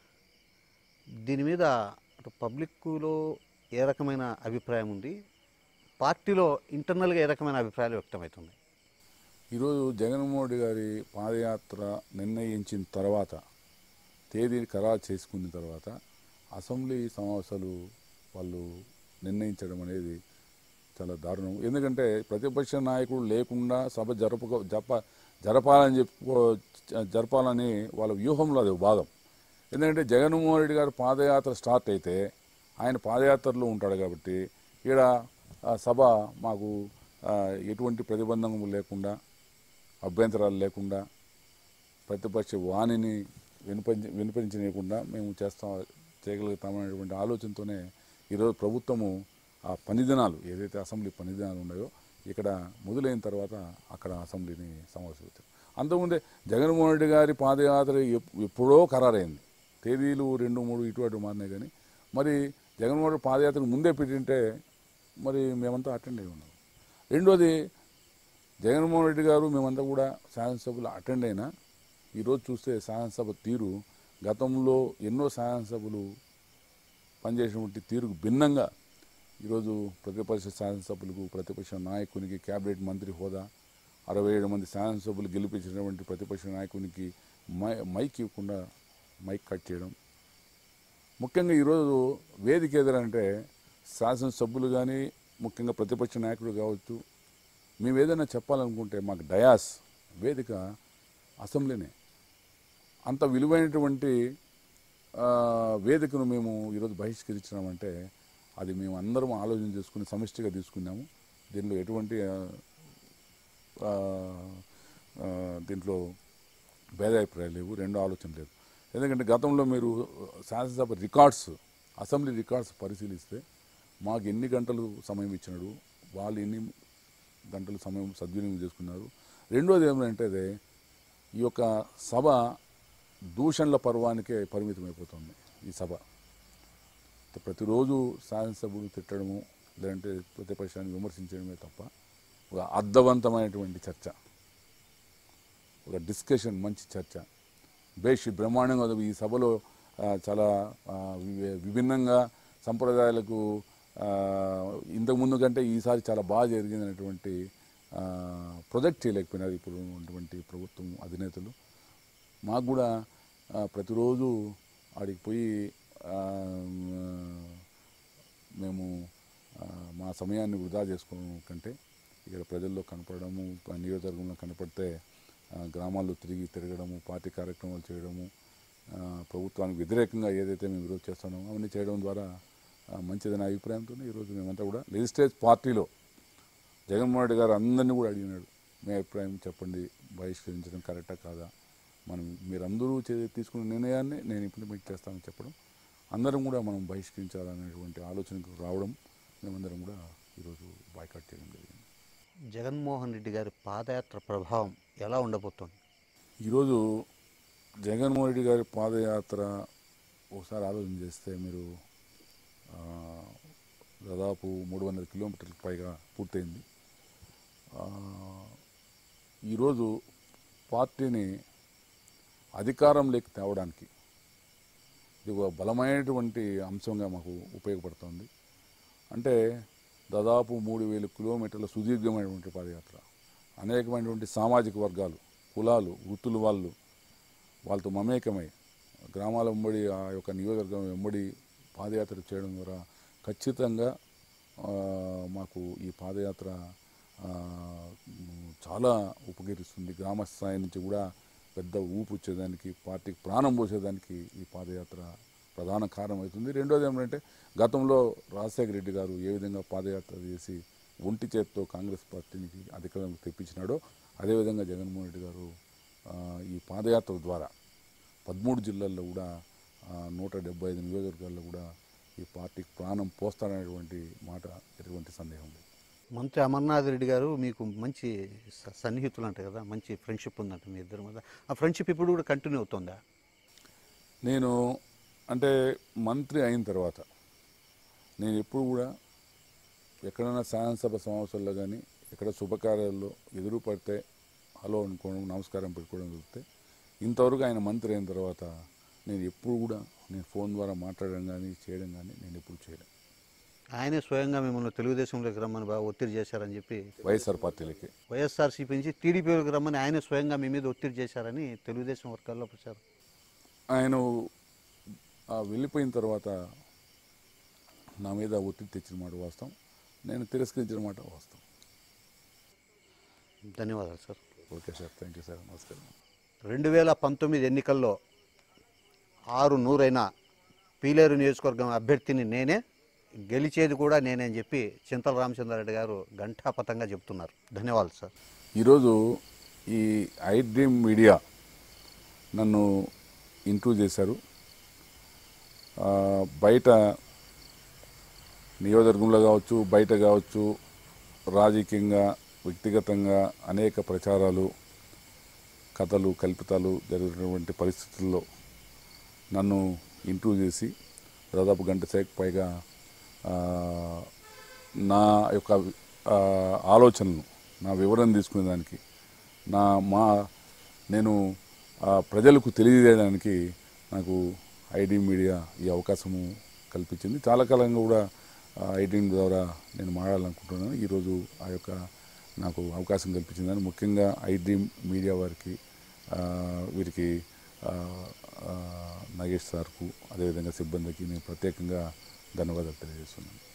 దీని మీద అటు పబ్లిక్లో ఏ రకమైన అభిప్రాయం ఉంది పార్టీలో ఇంటర్నల్గా ఏ రకమైన అభిప్రాయాలు వ్యక్తమవుతున్నాయి ఈరోజు జగన్మోహన్ రెడ్డి గారి పాదయాత్ర నిర్ణయించిన తర్వాత తేదీని ఖరారు చేసుకున్న తర్వాత అసెంబ్లీ సమావేశాలు వాళ్ళు నిర్ణయించడం అనేది చాలా దారుణం ఎందుకంటే ప్రతిపక్ష నాయకుడు లేకుండా సభ జరప జప జరపాలని చెప్పుకో జరపాలని వాళ్ళ వ్యూహంలో అది ఒక భాగం ఎందుకంటే జగన్మోహన్ రెడ్డి గారి పాదయాత్ర స్టార్ట్ అయితే ఆయన పాదయాత్రలో ఉంటాడు కాబట్టి ఈడ ఆ, సభ మాకు ఆ, ఎటువంటి ప్రతిబంధం లేకుండా అభ్యంతరాలు లేకుండా ప్రతిపక్ష వాణిని వినిపించ వినిపించనీయకుండా మేము చేస్తాం చేయగలుగుతామనేటువంటి ఆలోచనతోనే ఈరోజు ప్రభుత్వము ఆ పని దినాలు ఏదైతే అసెంబ్లీ పని దినాలు ఉన్నాయో ఇక్కడ మొదలైన తర్వాత అక్కడ అసెంబ్లీని సమావేశం అంతకుముందే జగన్మోహన్ రెడ్డి గారి పాదయాత్ర ఎప్- ఎప్పుడో ఖరారైంది తేదీలు రెండు మూడు ఇటు అటు మారినాయి కానీ మరి జగన్మోహన్ రెడ్డి పాదయాత్రకు ముందే పెట్టింటే మరి మేమంతా అటెండ్ అయి ఉన్నాం రెండోది జగన్మోహన్ రెడ్డి గారు మేమంతా కూడా శాసనసభలో అటెండ్ అయినా ఈరోజు చూస్తే శాసనసభ తీరు గతంలో ఎన్నో శాసనసభలు పనిచేసినటువంటి తీరుకు భిన్నంగా ఈరోజు ప్రతిపక్ష శాసనసభ్యులకు ప్రతిపక్ష నాయకునికి కేబినెట్ మంత్రి హోదా అరవై ఏడు మంది శాసనసభ్యులు గెలిపించినటువంటి ప్రతిపక్ష నాయకునికి మై మైక్ ఇవ్వకుండా మైక్ కట్ చేయడం ముఖ్యంగా ఈరోజు వేదిక ఎదురంటే శాసనసభ్యులు కానీ ముఖ్యంగా ప్రతిపక్ష నాయకుడు కావచ్చు మేము ఏదైనా చెప్పాలనుకుంటే మాకు డయాస్ వేదిక అసెంబ్లీనే అంత విలువైనటువంటి ఆ, వేదికను మేము ఈరోజు బహిష్కరించినామంటే అది మేము అందరం ఆలోచన చేసుకుని సమిష్టిగా తీసుకున్నాము దీనిలో ఎటువంటి ఆ, ఆ, ఆ, దీంట్లో భేదాభిప్రాయాలు లేవు రెండో ఆలోచన లేదు ఎందుకంటే గతంలో మీరు శాసనసభ రికార్డ్స్ అసెంబ్లీ రికార్డ్స్ పరిశీలిస్తే మాకు ఎన్ని గంటలు సమయం ఇచ్చినాడు వాళ్ళు ఎన్ని గంటలు సమయం సద్వినియోగం చేసుకున్నారు రెండోది ఏమంటే అదే ఈ యొక్క సభ దూషణల పర్వానికే పరిమితం అయిపోతుంది ఈ సభ ప్రతిరోజు శాసనసభ్యులు తిట్టడము లేదంటే ప్రతిపక్షాన్ని విమర్శించడమే తప్ప ఒక అర్థవంతమైనటువంటి చర్చ ఒక డిస్కషన్ మంచి చర్చ బేష్ బ్రహ్మాండంగా ఉంది. ఈ సభలో ఆ, చాలా ఆ, వి- విభిన్నంగా సంప్రదాయాలకు ఆ, ఇంతకుముందు కంటే ఈసారి చాలా బాగా జరిగిందనేటువంటి ఆ, ప్రొజెక్ట్ చేయలేకపోయినారు ఇప్పుడు ఉన్నటువంటి ప్రభుత్వం అధినేతలు మాకు కూడా ఆ, ప్రతిరోజు ఆడికి పోయి ఆ, మేము ఆ, మా సమయాన్ని వృధా చేసుకోవడం కంటే ఇక్కడ ప్రజల్లో కనపడము ఆ నియోజకవర్గంలో కనపడితే ఆ, గ్రామాల్లో తిరిగి తిరగడము పార్టీ కార్యక్రమాలు చేయడము ఆ, ప్రభుత్వానికి వ్యతిరేకంగా ఏదైతే మేము ఈరోజు చేస్తున్నామో అవన్నీ చేయడం ద్వారా ఆ, మంచిదనే అభిప్రాయంతో ఈరోజు మేమంతా కూడా లెజిస్లేట్ పార్టీలో జగన్మోహన్ రెడ్డి గారు అందరినీ కూడా అడిగినాడు మీ అభిప్రాయం చెప్పండి బహిష్కరించడం కరెక్టా కాదా మనం మీరందరూ చే- తీసుకున్న నిర్ణయాన్ని నేను ఇంప్లిమెంట్ చేస్తానని చెప్పడం అందరం కూడా మనం బహిష్కరించాలనేటువంటి ఆలోచనకు రావడం మేమందరం కూడా ఈరోజు బాయ్కాట్ చేయడం జరిగింది జగన్మోహన్ రెడ్డి గారి పాదయాత్ర ప్రభావం ఎలా ఉండబోతోంది ఈరోజు జగన్మోహన్ రెడ్డి గారి పాదయాత్ర ఒకసారి ఆలోచన చేస్తే మీరు ఆ, దాదాపు మూడు వందల కిలోమీటర్లకు పైగా పూర్తయింది ఆ, ఈరోజు పార్టీని అధికారంలోకి తేవడానికి ఇది ఒక బలమైనటువంటి అంశంగా మాకు ఉపయోగపడుతుంది అంటే దాదాపు మూడు వేల కిలోమీటర్ల సుదీర్ఘమైనటువంటి పాదయాత్ర అనేకమైనటువంటి సామాజిక వర్గాలు కులాలు వృత్తుల వాళ్ళు వాళ్ళతో మమేకమై గ్రామాల వెంబడి ఆ యొక్క నియోజకవర్గం వెంబడి పాదయాత్ర చేయడం ద్వారా ఖచ్చితంగా ఆ, మాకు ఈ పాదయాత్ర ఆ, మ్, చాలా ఉపకరిస్తుంది గ్రామ స్థాయి నుంచి కూడా పెద్ద ఊపు వచ్చేదానికి పార్టీకి ప్రాణం పోసేదానికి ఈ పాదయాత్ర ప్రధాన కారణం అవుతుంది రెండోది ఏమంటే గతంలో రాజశేఖర రెడ్డి గారు ఏ విధంగా పాదయాత్ర చేసి ఒంటి చేత్తో కాంగ్రెస్ పార్టీనికి అధికారంలోకి తెప్పించినాడో అదేవిధంగా జగన్మోహన్ రెడ్డి గారు ఆ, ఈ పాదయాత్ర ద్వారా పదమూడు జిల్లాల్లో కూడా ఆ, నూట డెబ్బై ఐదు నియోజకవర్గాల్లో కూడా ఈ పార్టీకి ప్రాణం పోస్తారనేటువంటి మాట ఎటువంటి సందేహం లేదు మంత్రి అమర్నాథ్ రెడ్డి గారు మీకు మంచి స- సన్నిహితులు అంట కదా మంచి ఫ్రెండ్షిప్ ఉందంట మీ ఇద్దరి మధ్య ఆ ఫ్రెండ్షిప్ ఇప్పుడు కూడా కంటిన్యూ అవుతుందా నేను అంటే మంత్రి అయిన తర్వాత నేను ఎప్పుడు కూడా ఎక్కడైనా శాసనసభ సమావేశాల్లో కానీ ఎక్కడ శుభకార్యాల్లో ఎదురు పడితే హలో అనుకోవడం నమస్కారం పెట్టుకోవడం జరిగితే ఇంతవరకు ఆయన మంత్రి అయిన తర్వాత నేను ఎప్పుడు కూడా నేను ఫోన్ ద్వారా మాట్లాడడం కానీ చేయడం కానీ నేను ఎప్పుడు చేయలేదు ఆయనే స్వయంగా మిమ్మల్ని తెలుగుదేశంలోకి రమ్మని బాగా ఒత్తిడి చేశారని చెప్పి వైఎస్ఆర్ పార్టీలకి వైఎస్ఆర్సీపీ నుంచి టీడీపీలోకి రమ్మని ఆయనే స్వయంగా మీ మీద ఒత్తిడి చేశారని తెలుగుదేశం వర్గాల్లో ప్రచారం ఆయన ఆ వెళ్ళిపోయిన తర్వాత నా మీద ఒత్తిడి తెచ్చిన మాట వాస్తవం నేను తిరస్కరించిన మాట వాస్తవం ధన్యవాదాలు sir okay sir thank you sir నమస్కారం రెండు వేల పంతొమ్మిది ఎన్నికల్లో ఆరు నూరైన పీలేరు నియోజకవర్గం అభ్యర్థిని నేనే గెలిచేది కూడా నేనే అని చెప్పి చింతల రామచంద్రారెడ్డి గారు ఘంటాపథంగా చెప్తున్నారు ధన్యవాదాలు సార్ ఈరోజు ఈ ఐ డ్రీమ్ మీడియా నన్ను ఇంటర్వ్యూ చేశారు ఆ, బయట నియోజకవర్గంలో కావచ్చు బయట కావచ్చు రాజకీయంగా వ్యక్తిగతంగా అనేక ప్రచారాలు కథలు కల్పితాలు జరుగుతున్నటువంటి పరిస్థితుల్లో నన్ను ఇంటర్వ్యూ చేసి దాదాపు గంట సేపు పైగా ఆ, నా యొక్క ఆ, ఆలోచనలు నా వివరణ తీసుకునే దానికి నా మా నేను ఆ, ప్రజలకు తెలియజేయడానికి నాకు ఐడి మీడియా ఈ అవకాశము కల్పించింది చాలా కాలంగా కూడా ఐడి ద్వారా నేను మాట్లాడాలనుకుంటున్నాను ఈరోజు ఆ యొక్క నాకు అవకాశం కల్పించిందని ముఖ్యంగా ఐడి మీడియా వారికి ఆ, వీరికి ఆ, ఆ, నాగేష్ సార్కు అదేవిధంగా సిబ్బందికి నేను ప్రత్యేకంగా ధన్యవాదాలు తెలియజేస్తున్నాను